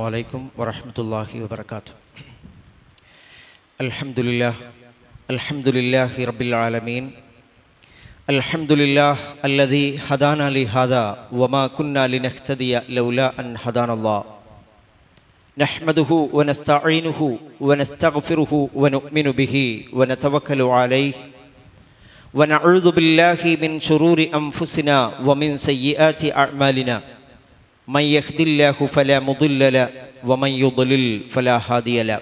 عليكم ورحمة الله وبركاته الحمد لله الحمد لله رب العالمين الحمد لله الذي هدانا لهذا وما كنا لنهتدي لولا أن هدانا الله نحمده ونستعينه ونستغفره ونؤمن به ونتوكل عليه ونعوذ بالله من شرور أنفسنا ومن سيئات أعمالنا من يهد الله فلا مضل له ومن يضلل فلا هادي له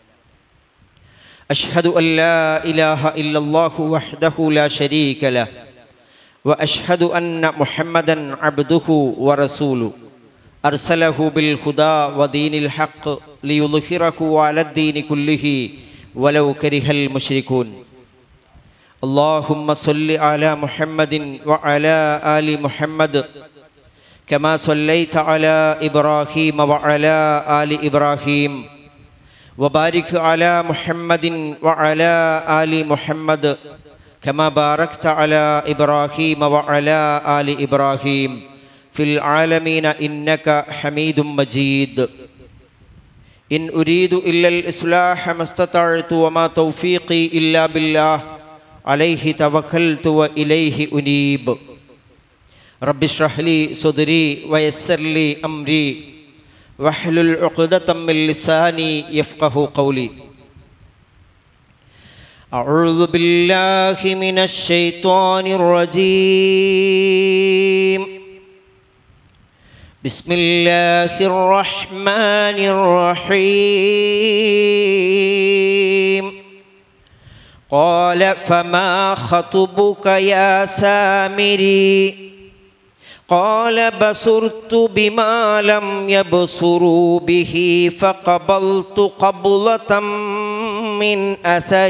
أشهد أن لا إله إلا الله وحده لا شريك له وأشهد أن محمدا عبده ورسوله أرسله بالهدى ودين الحق ليظهره على الدين كله ولو كره المشركون اللهم صل على محمد وعلى آل محمد كما صليت على إبراهيم وعلى آل إبراهيم وبارك على محمد وعلى آل محمد كما باركت على إبراهيم وعلى آل إبراهيم في العالمين إنك حميد مجيد إن أريد إلا الإصلاح ما استطعت وما توفيقي إلا بالله عليه توكلت وإليه أنيب رب اشرح لي صدري ويسر لي أمري واحلل عقدة من لساني يفقه قولي أعوذ بالله من الشيطان الرجيم بسم الله الرحمن الرحيم قال فما خطبك يا سامري قال بصرت بما لم يبصروا به فقبلت قبلة من أثر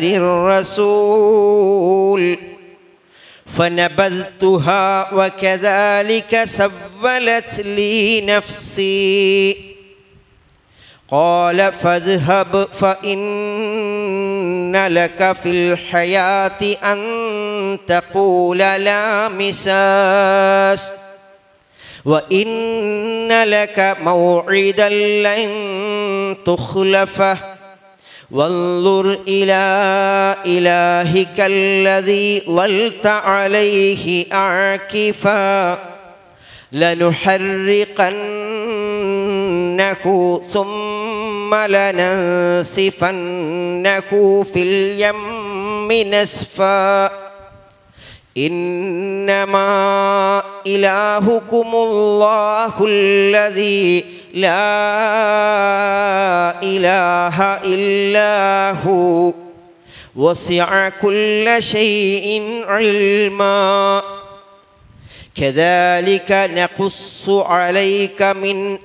الرسول فنبذتها وكذلك سولت لي نفسي قال فاذهب فإن لك في الحياة أن تقول لا مساس وإن لك موعدا لن تخلفه وانظر إلى إلهك الذي ظلت عليه عاكفا لنحرقنه ثم لننسفنه في اليم نسفا إنما إلهكم الله الذي لا إله إلا هو وسع كل شيء علما كذلك نقص عليك من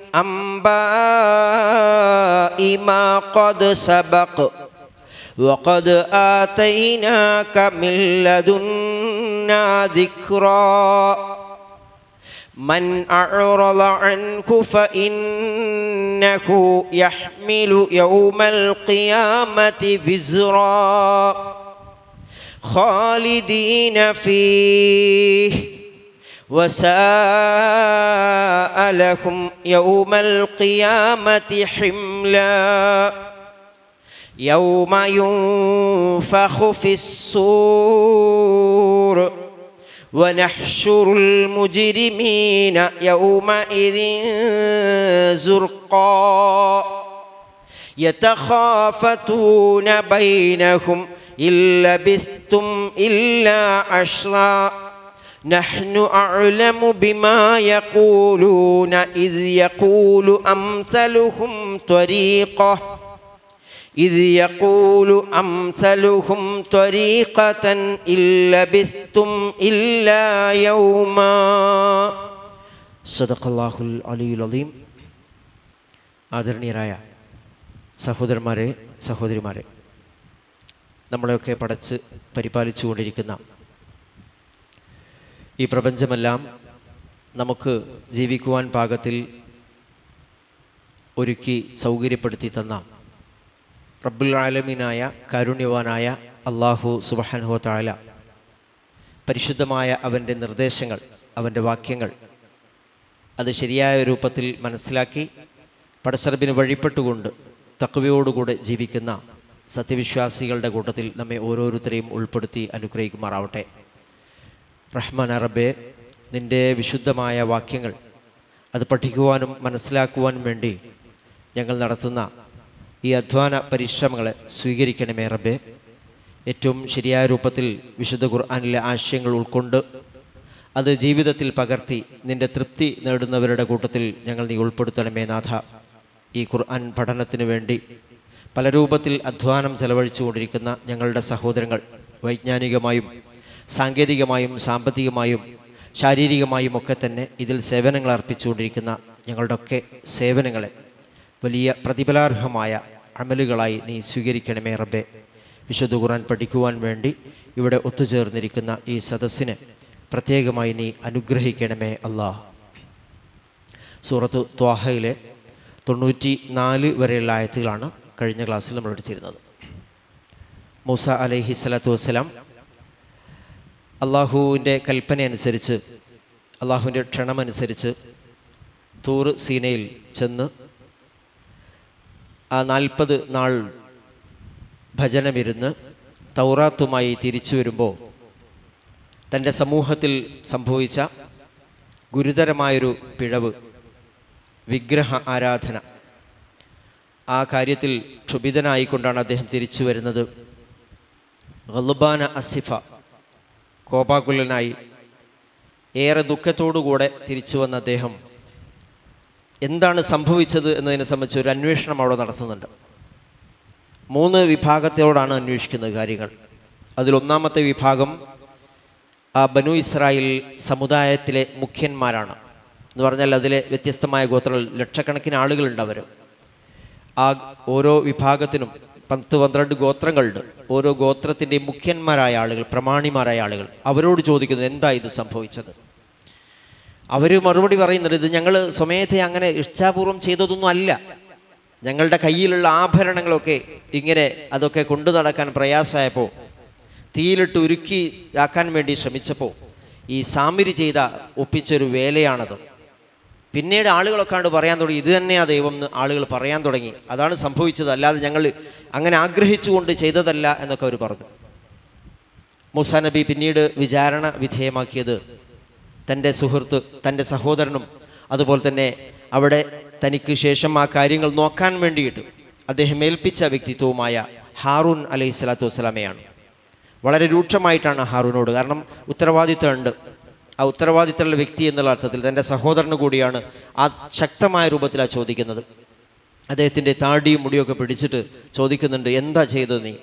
أنباء ما قد سبق وقد آتيناك من لدنا ذكرا من أعرض عنه فإنه يحمل يوم القيامة فزرا خالدين فيه وساء لهم يوم القيامة حملا يوم ينفخ في الصور ونحشر المجرمين يومئذ زرقا يتخافتون بينهم إن لبثتم إلا عشرا نحن أعلم بما يقولون إذ يقول أمثلهم طريقة إذ يقول أمثلهم طريقة إن لبثتم إلا يوما صدق الله العلي العظيم ആദരണീയരായ സഹോദരന്മാരെ സഹോദരിമാരെ നമ്മളെയൊക്കെ പടച്ച് പരിപാലിച്ചു കൊണ്ടിരിക്കുന്ന ഈ പ്രപഞ്ചമെല്ലാം നമുക്ക് ജീവിക്കുവാൻ പാകത്തിൽ ഒരുക്കി സൗകര്യപ്പെടുത്തി തന്ന റബ്ബുൽ ആലമീനായ കാരുണ്യവാനായ അള്ളാഹു സുബഹാനുഹോ താല പരിശുദ്ധമായ അവൻ്റെ നിർദ്ദേശങ്ങൾ അവൻ്റെ വാക്യങ്ങൾ അത് ശരിയായ രൂപത്തിൽ മനസ്സിലാക്കി പടച്ചറബിന് വഴിപ്പെട്ടുകൊണ്ട് തക്കവയോടുകൂടെ ജീവിക്കുന്ന സത്യവിശ്വാസികളുടെ കൂട്ടത്തിൽ നമ്മെ ഓരോരുത്തരെയും ഉൾപ്പെടുത്തി അനുഗ്രഹിക്കുമാറാവട്ടെ റഹ്മാൻ അറബെ നിൻ്റെ വിശുദ്ധമായ വാക്യങ്ങൾ അത് പഠിക്കുവാനും മനസ്സിലാക്കുവാനും വേണ്ടി ഞങ്ങൾ നടത്തുന്ന ഈ അധ്വാന പരിശ്രമങ്ങളെ സ്വീകരിക്കണമേ റബ്ബെ ഏറ്റവും ശരിയായ രൂപത്തിൽ വിശുദ്ധ ഖുർആാനിലെ ആശയങ്ങൾ ഉൾക്കൊണ്ട് അത് ജീവിതത്തിൽ പകർത്തി നിന്റെ തൃപ്തി നേടുന്നവരുടെ കൂട്ടത്തിൽ ഞങ്ങൾ നീ ഉൾപ്പെടുത്തണമേ നാഥ ഈ ഖുർആൻ പഠനത്തിന് വേണ്ടി പല രൂപത്തിൽ അധ്വാനം ചെലവഴിച്ചുകൊണ്ടിരിക്കുന്ന ഞങ്ങളുടെ സഹോദരങ്ങൾ വൈജ്ഞാനികമായും സാങ്കേതികമായും സാമ്പത്തികമായും ശാരീരികമായും ഒക്കെ തന്നെ ഇതിൽ സേവനങ്ങൾ അർപ്പിച്ചുകൊണ്ടിരിക്കുന്ന ഞങ്ങളുടെയൊക്കെ സേവനങ്ങളെ വലിയ പ്രതിഫലാർഹമായ അമലുകളായി നീ സ്വീകരിക്കണമേ റബ്ബെ വിശുദ്ധ ഖുർആൻ പഠിക്കുവാൻ വേണ്ടി ഇവിടെ ഒത്തുചേർന്നിരിക്കുന്ന ഈ സദസ്സിനെ പ്രത്യേകമായി നീ അനുഗ്രഹിക്കണമേ അല്ലാഹ് സൂറത്ത് ത്വാഹയിലെ തൊണ്ണൂറ്റി നാല് വരെയുള്ള ആയത്തുകളാണ് കഴിഞ്ഞ ക്ലാസ്സിൽ നമ്മൾ എടുത്തിരുന്നത് മൂസ അലൈഹി സ്വലാത്തു വസ്സലാം അള്ളാഹുവിൻ്റെ കൽപ്പന അനുസരിച്ച് അള്ളാഹുവിൻ്റെ ക്ഷണമനുസരിച്ച് തൂർ സീനയിൽ ചെന്ന് ആ നാൽപ്പത് നാൾ ഭജനമിരുന്ന് തൗറാത്തുമായി തിരിച്ചു വരുമ്പോൾ തൻ്റെ സമൂഹത്തിൽ സംഭവിച്ച ഗുരുതരമായൊരു പിഴവ് വിഗ്രഹ ആരാധന ആ കാര്യത്തിൽ ക്ഷുഭിതനായിക്കൊണ്ടാണ് അദ്ദേഹം തിരിച്ചു വരുന്നത് ഗലുബാന അസിഫ കോപാകുലനായി ഏറെ ദുഃഖത്തോടുകൂടെ തിരിച്ചു വന്ന അദ്ദേഹം എന്താണ് സംഭവിച്ചത് എന്നതിനെ സംബന്ധിച്ച് ഒരു അന്വേഷണം അവിടെ നടത്തുന്നുണ്ട് മൂന്ന് വിഭാഗത്തോടാണ് അന്വേഷിക്കുന്നത് കാര്യങ്ങൾ അതിലൊന്നാമത്തെ വിഭാഗം ആ ബനു ഇസ്രായേൽ സമുദായത്തിലെ മുഖ്യന്മാരാണ് എന്ന് പറഞ്ഞാൽ അതിലെ വ്യത്യസ്തമായ ഗോത്രങ്ങൾ ലക്ഷക്കണക്കിന് ആളുകളുണ്ട് അവർ ആ ഓരോ വിഭാഗത്തിനും പത്ത് പന്ത്രണ്ട് ഗോത്രങ്ങളുണ്ട് ഓരോ ഗോത്രത്തിൻ്റെയും മുഖ്യന്മാരായ ആളുകൾ പ്രമാണിമാരായ ആളുകൾ അവരോട് ചോദിക്കുന്നത് എന്താ ഇത് സംഭവിച്ചത് അവർ മറുപടി പറയുന്നത് ഇത് ഞങ്ങൾ സ്വമേധ അങ്ങനെ ഇച്ഛാപൂർവം ചെയ്തതൊന്നും അല്ല ഞങ്ങളുടെ കയ്യിലുള്ള ആഭരണങ്ങളൊക്കെ ഇങ്ങനെ അതൊക്കെ കൊണ്ടു നടക്കാൻ പ്രയാസമായപ്പോൾ തീയിലിട്ട് ഉരുക്കി ആക്കാൻ വേണ്ടി ശ്രമിച്ചപ്പോൾ ഈ സാമിരി ചെയ്ത ഒപ്പിച്ചൊരു വേലയാണത് പിന്നീട് ആളുകളൊക്കെ കണ്ട് പറയാൻ തുടങ്ങി ഇത് തന്നെയാ ദൈവം എന്ന് ആളുകൾ പറയാൻ തുടങ്ങി അതാണ് സംഭവിച്ചത് അല്ലാതെ ഞങ്ങൾ അങ്ങനെ ആഗ്രഹിച്ചുകൊണ്ട് ചെയ്തതല്ല എന്നൊക്കെ അവർ പറഞ്ഞു മൂസാ നബി പിന്നീട് വിചാരണ വിധേയമാക്കിയത് തൻ്റെ സുഹൃത്ത് തൻ്റെ സഹോദരനും അതുപോലെ തന്നെ അവിടെ തനിക്ക് ശേഷം ആ കാര്യങ്ങൾ നോക്കാൻ വേണ്ടിയിട്ട് അദ്ദേഹം ഏൽപ്പിച്ച വ്യക്തിത്വവുമായ ഹാറൂൻ അലൈഹി സ്വലാത്തു വസ്സലാമയാണ് വളരെ രൂക്ഷമായിട്ടാണ് ഹാറൂനോട് കാരണം ഉത്തരവാദിത്തമുണ്ട് ആ ഉത്തരവാദിത്തമുള്ള വ്യക്തി എന്നുള്ള അർത്ഥത്തിൽ തൻ്റെ സഹോദരന് കൂടിയാണ് ആ ശക്തമായ രൂപത്തിലാണ് ചോദിക്കുന്നത് അദ്ദേഹത്തിൻ്റെ താടിയും മുടിയൊക്കെ പിടിച്ചിട്ട് ചോദിക്കുന്നുണ്ട് എന്താ ചെയ്തത് നീ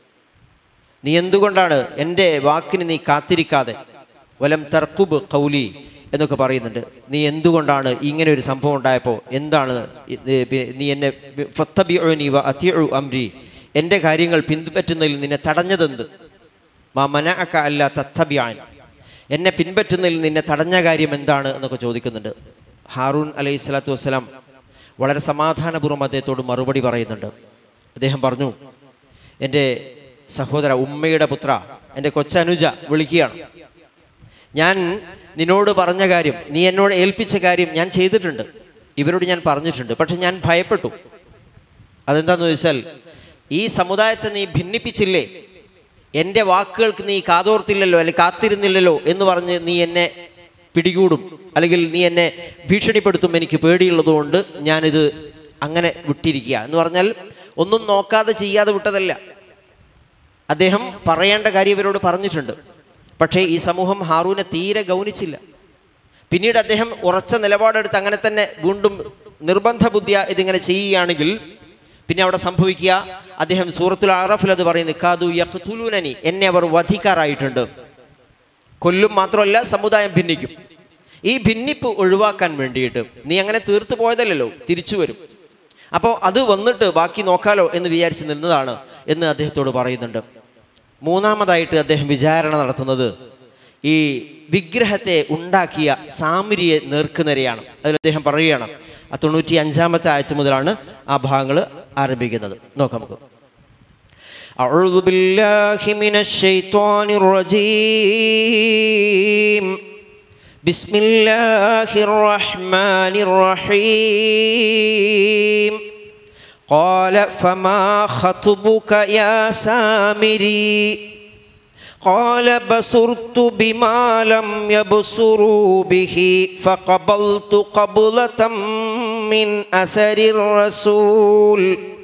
നീ എന്തുകൊണ്ടാണ് എൻ്റെ വാക്കിന് നീ കാത്തിരിക്കാതെ വലം തർക്കുബ് കൗലി എന്നൊക്കെ പറയുന്നുണ്ട് നീ എന്തുകൊണ്ടാണ് ഇങ്ങനെ ഒരു സംഭവം ഉണ്ടായപ്പോൾ എന്താണ് നീ എന്നെ ഫത്തബിഉനി വ അത്തിഉ അംരി എൻ്റെ കാര്യങ്ങൾ പിൻപറ്റുന്നതിൽ നിന്നെ തടഞ്ഞതെന്ത് മാ മനഅക അല്ല തത്തബിയാൻ എന്നെ പിൻപറ്റുന്നതിൽ നിന്നെ തടഞ്ഞ കാര്യം എന്താണ് എന്നൊക്കെ ചോദിക്കുന്നുണ്ട് ഹാറൂൻ അലൈഹി സ്വലാത്തു വസ്സലാം വളരെ സമാധാനപൂർവ്വം അദ്ദേഹത്തോട് മറുപടി പറയുന്നുണ്ട് അദ്ദേഹം പറഞ്ഞു എൻ്റെ സഹോദര ഉമ്മയുടെ പുത്ര എൻ്റെ കൊച്ചനുജ വിളിക്കുകയാണ് ഞാൻ നിന്നോട് പറഞ്ഞ കാര്യം നീ എന്നോട് ഏൽപ്പിച്ച കാര്യം ഞാൻ ചെയ്തിട്ടുണ്ട് ഇവരോട് ഞാൻ പറഞ്ഞിട്ടുണ്ട് പക്ഷെ ഞാൻ ഭയപ്പെട്ടു അതെന്താന്ന് ചോദിച്ചാൽ ഈ സമുദായത്തെ നീ ഭിന്നിപ്പിച്ചില്ലേ എൻ്റെ വാക്കുകൾക്ക് നീ കാതോർത്തില്ലല്ലോ അല്ലെങ്കിൽ കാത്തിരുന്നില്ലല്ലോ എന്ന് പറഞ്ഞ് നീ എന്നെ പിടികൂടും അല്ലെങ്കിൽ നീ എന്നെ ഭീഷണിപ്പെടുത്തും എനിക്ക് പേടിയുള്ളതുകൊണ്ട് ഞാനിത് അങ്ങനെ വിട്ടിരിക്കുക എന്ന് പറഞ്ഞാൽ ഒന്നും നോക്കാതെ ചെയ്യാതെ വിട്ടതല്ല അദ്ദേഹം പറയേണ്ട കാര്യം ഇവരോട് പറഞ്ഞിട്ടുണ്ട് പക്ഷേ ഈ സമൂഹം ഹാറൂനെ തീരെ ഗൗനിച്ചില്ല പിന്നീട് അദ്ദേഹം ഉറച്ച നിലപാടെടുത്ത് അങ്ങനെ തന്നെ വീണ്ടും നിർബന്ധ ബുദ്ധിയ ഇതിങ്ങനെ ചെയ്യുകയാണെങ്കിൽ പിന്നെ അവിടെ സംഭവിക്കുക അദ്ദേഹം സൂറത്തുൽ അറഫിൽ അത് പറയുന്നു കാതു യഖ്തുലൂനനി എന്നെ അവർ വധിക്കാറായിട്ടുണ്ട് കൊല്ലും മാത്രമല്ല സമുദായം ഭിന്നിക്കും ഈ ഭിന്നിപ്പ് ഒഴിവാക്കാൻ വേണ്ടിയിട്ട് നീ അങ്ങനെ തീർത്തു പോയതല്ലല്ലോ തിരിച്ചു വരും അപ്പോൾ അത് വന്നിട്ട് ബാക്കി നോക്കാലോ എന്ന് വിചാരിച്ച് നിന്നതാണ് എന്ന് അദ്ദേഹത്തോട് പറയുന്നുണ്ട് മൂന്നാമതായിട്ട് അദ്ദേഹം വിചാരണ നടത്തുന്നത് ഈ വിഗ്രഹത്തെ ഉണ്ടാക്കിയ സാമിരിയെ നേർക്കുനിരയാണ് അതിൽ അദ്ദേഹം പറയുകയാണ് ആ തൊണ്ണൂറ്റി അഞ്ചാമത്തെ ആഴ്ച മുതലാണ് ആ ഭാഗങ്ങൾ ആരംഭിക്കുന്നത് നോക്കാം നമുക്ക് أعوذ بالله من الشيطان الرجيم بسم الله الرحمن الرحيم قال فما خطبك يا سامري قال بصرت بما لم يبصروا به فقبلت قبلة من أثر الرسول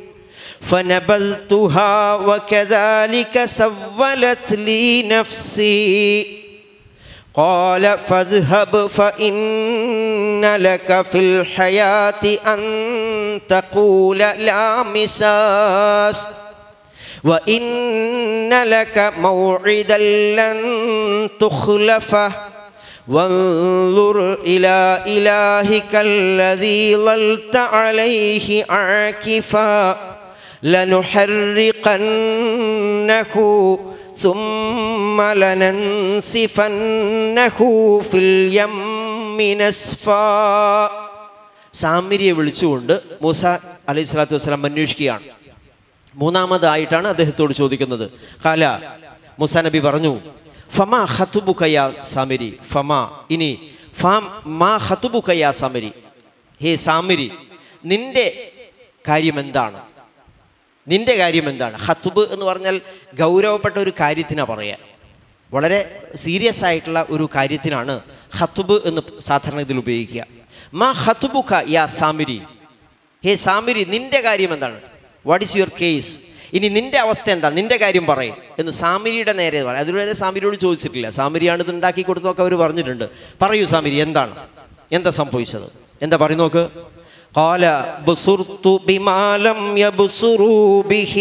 فنبذتها وكذلك سولت لي نفسي قال فاذهب فإن لك في الحياة أن تقول لا مساس وإن لك موعدا لن تخلفه وانظر إلى إلهك الذي ظلت عليه عاكفا لنحرقنه ثم لننسفنه في اليم نسفا സാമിരിയെ വിളിച്ചുകൊണ്ട് മൂസ അലൈഹി സ്വലാത്തു വസ്സലാം അന്വേഷിക്കുകയാണ് മൂന്നാമതായിട്ടാണ് അദ്ദേഹത്തോട് ചോദിക്കുന്നത് കാല മുസ നബി പറഞ്ഞു ഫമാ ഹത്തുബുക്കയ സാമിരി ഫമാ ഇനി ഫാം മാ ഹത്തുബുക്കയ സാമിരി ഹേ സാമിരി നിന്റെ കാര്യം എന്താണ് നിന്റെ കാര്യം എന്താണ് ഹത്തുബ് എന്ന് പറഞ്ഞാൽ ഗൗരവപ്പെട്ട ഒരു കാര്യത്തിനാണ് പറയുക വളരെ സീരിയസ് ആയിട്ടുള്ള ഒരു കാര്യത്തിനാണ് ഹത്തുബ് എന്ന് സാധാരണ ഇതിൽ ഉപയോഗിക്കുക മാ ഹത്തുബുക്ക യാ സാമിരി ഹേ സാമിരി നിന്റെ കാര്യം എന്താണ് വാട്ട് ഈസ് യുവർ കേസ് ഇനി നിന്റെ അവസ്ഥ എന്താ നിന്റെ കാര്യം പറയും എന്ന് സാമിരിയുടെ നേരെ പറയും അതിലൂടെ സാമിരിയോട് ചോദിച്ചിട്ടില്ല സാമിരിയാണ് ഇത് ഉണ്ടാക്കി കൊടുത്തൊക്കെ അവർ പറഞ്ഞിട്ടുണ്ട് പറയൂ സാമിരി എന്താണ് എന്താ സംഭവിച്ചത് എന്താ പറയും നോക്ക് قال بصرت بما لم يبصروا به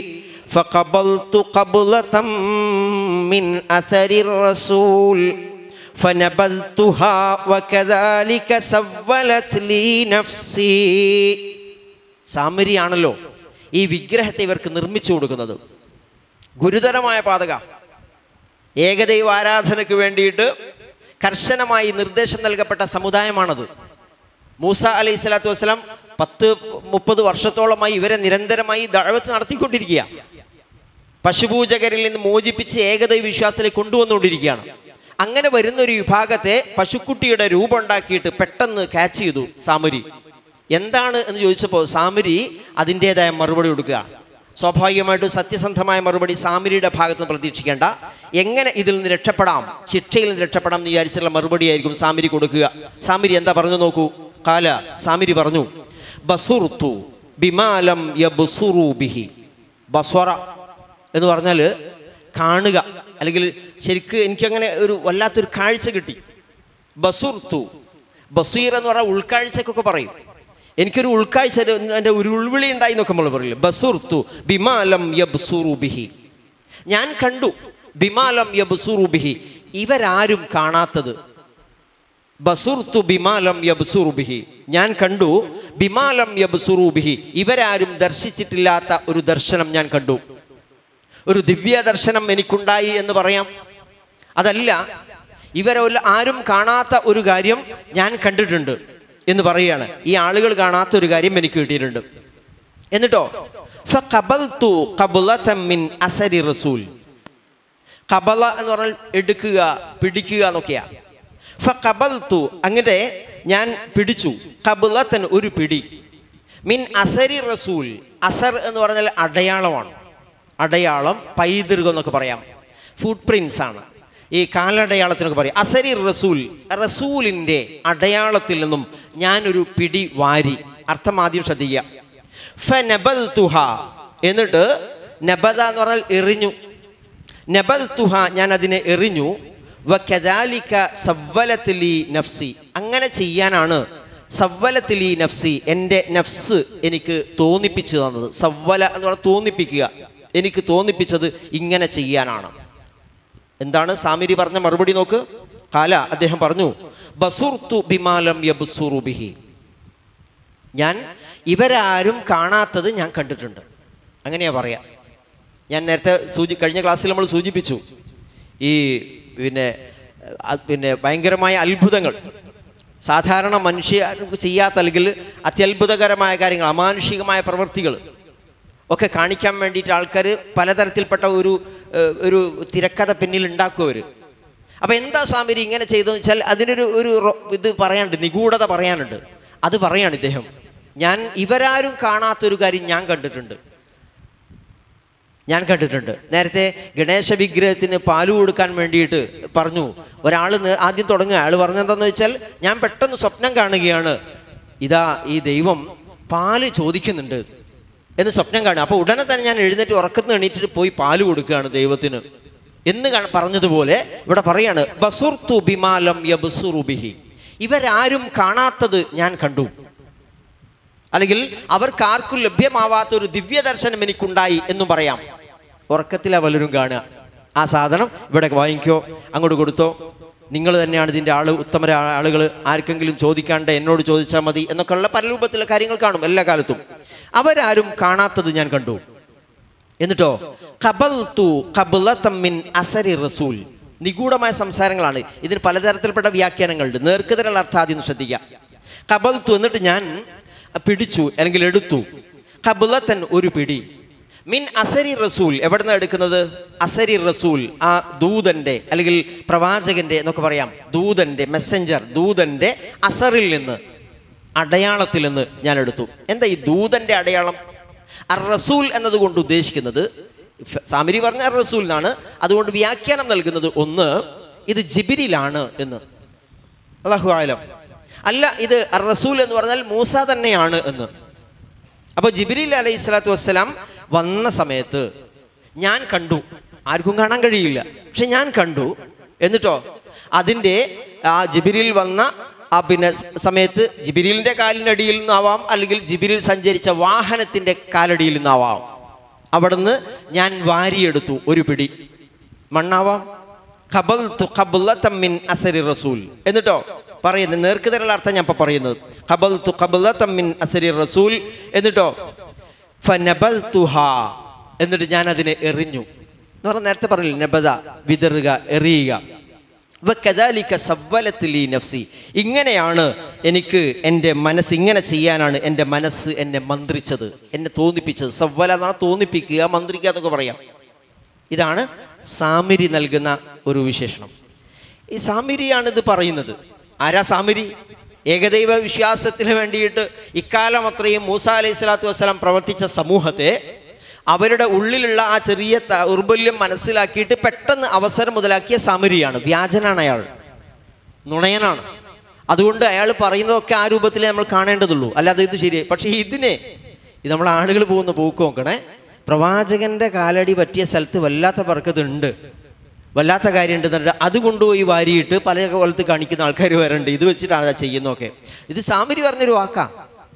فقبلت قبلة من أثر الرسول فنبذتها وكذلك سولت لي نفسي സാമരിയാണല്ലോ ഈ വിഗ്രഹത്തെ ഇവർക്ക് നിർമ്മിച്ചു കൊടുക്കുന്നത് ഗുരുതരമായ പാതക ഏകദൈവ ആരാധനയ്ക്ക് വേണ്ടിയിട്ട് കർശനമായി നിർദ്ദേശം നൽകപ്പെട്ട സമുദായമാണത് മൂസ അലൈഹി സ്വലാത്തു വസ്സലാം പത്ത് മുപ്പത് വർഷത്തോളമായി ഇവരെ നിരന്തരമായി ദഴവത്ത് നടത്തിക്കൊണ്ടിരിക്കുക പശുപൂജകരിൽ നിന്ന് മോചിപ്പിച്ച് ഏകദൈവ വിശ്വാസത്തിലേക്ക് കൊണ്ടുവന്നുകൊണ്ടിരിക്കുകയാണ് അങ്ങനെ വരുന്ന ഒരു വിഭാഗത്തെ പശുക്കുട്ടിയുടെ രൂപം ഉണ്ടാക്കിയിട്ട് പെട്ടെന്ന് ക്യാച്ച് ചെയ്തു സാമരി എന്താണ് എന്ന് ചോദിച്ചപ്പോൾ സാമരി അതിൻ്റെതായ മറുപടി കൊടുക്കുക സ്വാഭാവികമായിട്ടും സത്യസന്ധമായ മറുപടി സാമരിയുടെ ഭാഗത്ത് നിന്ന് പ്രതീക്ഷിക്കേണ്ട എങ്ങനെ ഇതിൽ നിന്ന് രക്ഷപ്പെടാം ശിക്ഷയിൽ നിന്ന് രക്ഷപ്പെടാം എന്ന് വിചാരിച്ചുള്ള മറുപടി ആയിരിക്കും സാമിരി കൊടുക്കുക സാമിരി എന്താ പറഞ്ഞു നോക്കൂ കാല സാമിരി പറഞ്ഞു ബസുർത്തു ബിമാലം യബ്സുറു ബിഹി ബസ്വറ എന്ന് പറഞ്ഞാൽ കാണുക അല്ലെങ്കിൽ ശരിക്ക് എനിക്കങ്ങനെ ഒരു വല്ലാത്തൊരു കാഴ്ച കിട്ടി ബസുർത്തു ബസീർ എന്ന് പറഞ്ഞാൽ ഉൾക്കാഴ്ചക്കൊക്കെ പറയും എനിക്കൊരു ഉൾക്കാഴ്ച എൻ്റെ ഒരു ഉൾവിളി ഉണ്ടായി എന്നൊക്കെ നമ്മൾ പറയില്ല ബസുർത്തു ബിമാലം യബ്സുറു ബിഹി ഞാൻ കണ്ടു ബിമാലം യബ്സുറു ബിഹി ഇവരാരും കാണാത്തത് ബസുർത്തു ബിമാലം യബ്സുറു ബിഹി ഞാൻ കണ്ടു ബിമാലം യബ്സുറു ബിഹി ഇവരാരും ദർശിച്ചിട്ടില്ലാത്ത ഒരു ദർശനം ഞാൻ കണ്ടു ഒരു ദിവ്യ ദർശനം എനിക്കുണ്ടായി എന്ന് പറയാം അതല്ല ഇവരൊല്ല ആരും കാണാത്ത ഒരു കാര്യം ഞാൻ കണ്ടിട്ടുണ്ട് എന്ന് പറയുകയാണ് ഈ ആളുകൾ കാണാത്ത ഒരു കാര്യം എനിക്ക് കിട്ടിയിട്ടുണ്ട് എന്നിട്ടോ ഫഖബൽതു ഖബ്ലതൻ മിൻ അസരി റസൂൽ ഖബല എന്ന് പറഞ്ഞാൽ എടുക്കുക പിടിക്കുക എന്നൊക്കെയാ ഫഖബൽതു അങ്ങനെ ഞാൻ പിടിച്ചു ഖബ്ലതൻ ഒരു പിടി മിൻ അസരി റസൂൽ അസർ എന്ന് പറഞ്ഞാൽ അടയാളമാണ് അടയാളം പൈതൃകം എന്നൊക്കെ പറയാം ഫുട് പ്രിൻസ് ആണ് ഈ കാലടയാളത്തിനൊക്കെ പറയും അസരി റസൂൽ റസൂലിൻ്റെ അടയാളത്തിൽ നിന്നും ഞാനൊരു പിടി വാരി അർത്ഥം ആദ്യം ശ്രദ്ധിക്കുക ഫനബൽ തുഹ എന്നിട്ട് നബദ എന്ന് പറഞ്ഞാൽ എറിഞ്ഞു നബൽ തുഹ ഞാൻ അതിനെ എറിഞ്ഞു വക്കദാലിക സവ്വലത്തിലി നഫ്സി അങ്ങനെ ചെയ്യാനാണ് സവ്വലത്തിലി നഫ്സി എൻ്റെ നഫ്സ് എനിക്ക് തോന്നിപ്പിച്ചു തന്നത് സവ്വല എന്ന് പറഞ്ഞാൽ തോന്നിപ്പിക്കുക എനിക്ക് തോന്നിപ്പിച്ചത് ഇങ്ങനെ ചെയ്യാനാണ് എന്താണ് സാമിരി പറഞ്ഞ മറുപടി നോക്ക് കാല അദ്ദേഹം പറഞ്ഞു ബസുർത്തു ബിമാലം യബ്സുറു ബിഹി ഞാൻ ഇവരാരും കാണാത്തത് ഞാൻ കണ്ടിട്ടുണ്ട് അങ്ങനെയാ പറയാ ഞാൻ നേരത്തെ സൂചി കഴിഞ്ഞ ക്ലാസ്സിൽ നമ്മൾ സൂചിപ്പിച്ചു ഈ പിന്നെ അ- പിന്നെ ഭയങ്കരമായ അത്ഭുതങ്ങൾ സാധാരണ മനുഷ്യ ചെയ്യാത്ത അല്ലെങ്കിൽ അത്യത്ഭുതകരമായ കാര്യങ്ങൾ അമാനുഷികമായ പ്രവൃത്തികൾ ഒക്കെ കാണിക്കാൻ വേണ്ടിയിട്ട് ആൾക്കാർ പലതരത്തിൽപ്പെട്ട ഒരു ഏഹ്, ഒരു തിരക്കഥ പിന്നിൽ ഉണ്ടാക്കും അവർ അപ്പം എന്താ സാമിരി ഇങ്ങനെ ചെയ്തതെന്ന് വെച്ചാൽ അതിനൊരു ഒരു റൊ- ഇത് പറയാനുണ്ട് നിഗൂഢത പറയാനുണ്ട് അത് പറയാണ് ഇദ്ദേഹം ഞാൻ ഇവരാരും കാണാത്തൊരു കാര്യം ഞാൻ കണ്ടിട്ടുണ്ട് ഞാൻ കണ്ടിട്ടുണ്ട് നേരത്തെ ഗണേശ വിഗ്രഹത്തിന് പാല് കൊടുക്കാൻ വേണ്ടിയിട്ട് പറഞ്ഞു ഒരാൾ ആദ്യം തുടങ്ങുക അയാൾ പറഞ്ഞെന്താന്ന് വെച്ചാൽ ഞാൻ പെട്ടെന്ന് സ്വപ്നം കാണുകയാണ് ഇതാ ഈ ദൈവം പാല് ചോദിക്കുന്നുണ്ട് എന്ന് സ്വപ്നം കാണുക അപ്പോൾ ഉടനെ തന്നെ ഞാൻ എഴുന്നേറ്റ് ഉറക്കത്തിന് എണീറ്റിട്ട് പോയി പാല് കൊടുക്കുകയാണ് ദൈവത്തിന് എന്ന് കാണ- പറഞ്ഞതുപോലെ ഇവിടെ പറയാണ് ബസുർത്തു ബിമാലം യബ്സുറുബിഹി ഇവരാരും കാണാത്തത് ഞാൻ കണ്ടു അല്ലെങ്കിൽ അവർക്ക് ആർക്കും ലഭ്യമാവാത്ത ഒരു ദിവ്യ ദർശനം എനിക്കുണ്ടായി എന്നും പറയാം ഉറക്കത്തിലാ പലരും കാണുക ആ സാധനം ഇവിടെ വാങ്ങിക്കോ അങ്ങോട്ട് കൊടുത്തോ നിങ്ങൾ തന്നെയാണ് ഇതിൻ്റെ ആള് ഉത്തമ ആളുകൾ ആർക്കെങ്കിലും ചോദിക്കാണ്ട് എന്നോട് ചോദിച്ചാൽ മതി എന്നൊക്കെയുള്ള പല രൂപത്തിലുള്ള കാര്യങ്ങൾ കാണും എല്ലാ കാലത്തും അവരാരും കാണാത്തത് ഞാൻ കണ്ടു എന്നിട്ടോ ഖബൽതു ഖബ്ലതം മിൻ അസരി റസൂൽ നിഗൂഢമായ സംസാരങ്ങളാണ് ഇതിന് പലതരത്തിൽപ്പെട്ട വ്യാഖ്യാനങ്ങളുണ്ട് നേർക്കുതലുള്ള അർത്ഥം ആദ്യം ഒന്ന് ശ്രദ്ധിക്കാം ഖബൽതു എന്നിട്ട് ഞാൻ പിടിച്ചു അല്ലെങ്കിൽ എടുത്തു ഖബുലത്തൻ ഒരു പിടി മിൻ അസരി റസൂൽ എവിടെ നിന്നാണ് എടുക്കുന്നത് അസരി റസൂൽ ആ ദൂതന്റെ അല്ലെങ്കിൽ പ്രവാചകന്റെ എന്നൊക്കെ പറയാം ദൂതന്റെ മെസ്സഞ്ചർ ദൂതന്റെ അസറിൽ നിന്ന് അടയാളത്തിൽ നിന്ന് ഞാൻ എടുത്തു എന്താ ഈ ദൂതന്റെ അടയാളം അർ റസൂൽ എന്നതുകൊണ്ട് ഉദ്ദേശിക്കുന്നത് ഫ- സാമിരി പറഞ്ഞ അർ റസൂൽ എന്നാണ് അതുകൊണ്ട് വ്യാഖ്യാനം നൽകുന്നത് ഒന്ന് ഇത് ജിബിരിലാണ് എന്ന് അള്ളാഹു ആലം അല്ല ഇത് അർ റസൂൽ എന്ന് പറഞ്ഞാൽ മൂസ തന്നെയാണ് എന്ന് അപ്പോൾ ജിബിരിൽ അലൈഹി സ്വലാത്തു വസ്സലാം വന്ന സമയത്ത് ഞാൻ കണ്ടു ആർക്കും കാണാൻ കഴിയില്ല പക്ഷെ ഞാൻ കണ്ടു എന്നിട്ടോ അതിൻ്റെ ആ ജിബിരിൽ വന്ന ആ പിന്നെ സ- സമയത്ത് ജിബിരിലിൻ്റെ കാലിനടിയിൽ നിന്നാവാം അല്ലെങ്കിൽ ജിബിരിൽ സഞ്ചരിച്ച വാഹനത്തിൻ്റെ കാലടിയിൽ നിന്നാവാം അവിടുന്ന് ഞാൻ വാരിയെടുത്തു ഒരു പിടി മണ്ണാവാം ഖബൽതു ഖബ്ലതം മിൻ അസരി റസൂൽ എന്നിട്ടോ പറയുന്നത് നേർക്കുതരയുള്ള അർത്ഥം ഞാൻ ഇപ്പൊ പറയുന്നത് ഖബൽതു ഖബ്ലതം മിൻ അസരി റസൂൽ എന്നിട്ടോ ഫനബൽതുഹ എന്നിട്ട് ഞാൻ അതിനെ എറിഞ്ഞു എന്ന് പറഞ്ഞാൽ നേരത്തെ പറഞ്ഞില്ല നബദ വിതറുക എറിയുക വക്കദാലിക സവ്വലത്ത് ലീ നഫ്സി ഇങ്ങനെയാണ് എനിക്ക് എൻ്റെ മനസ്സ് ഇങ്ങനെ ചെയ്യാനാണ് എൻ്റെ മനസ്സ് എന്നെ മന്ത്രിച്ചത് എന്നെ തോന്നിപ്പിച്ചത് സവ്വല എന്ന് പറഞ്ഞാൽ തോന്നിപ്പിക്കുക മന്ത്രിക്കുക എന്നൊക്കെ പറയാം ഇതാണ് സാമിരി നൽകുന്ന ഒരു വിശേഷണം ഈ സാമിരിയാണ് ഇത് പറയുന്നത് ആരാ സാമിരി ഏകദൈവ വിശ്വാസത്തിന് വേണ്ടിയിട്ട് ഇക്കാലം അത്രയും മൂസ അലൈഹി സ്വലാത്തു വസ്സലാം പ്രവർത്തിച്ച സമൂഹത്തെ അവരുടെ ഉള്ളിലുള്ള ആ ചെറിയ ദൗർബല്യം മനസ്സിലാക്കിയിട്ട് പെട്ടെന്ന് അവസരം മുതലാക്കിയ സാമിരിയാണ് വ്യാജനാണ് അയാൾ നുണയനാണ് അതുകൊണ്ട് അയാൾ പറയുന്നതൊക്കെ ആ രൂപത്തിലേ നമ്മൾ കാണേണ്ടതുള്ളൂ അല്ലാതെ ഇത് ശരിയായി പക്ഷേ ഇതിനെ ഇത് നമ്മൾ ആളുകൾ പോകുന്ന പോക്ക് നോക്കണേ പ്രവാചകന്റെ കാലടി പറ്റിയ സ്ഥലത്ത് വല്ലാത്ത പറക്കതുണ്ട് വല്ലാത്ത കാര്യം ഉണ്ടെന്നുണ്ട് അത് കൊണ്ടുപോയി വാരിയിട്ട് പല കൊലത്ത് കാണിക്കുന്ന ആൾക്കാർ വരണ്ട് ഇത് വെച്ചിട്ടാണ് അത് ചെയ്യുന്നതൊക്കെ ഇത് സാമരി പറഞ്ഞൊരു വാക്കാ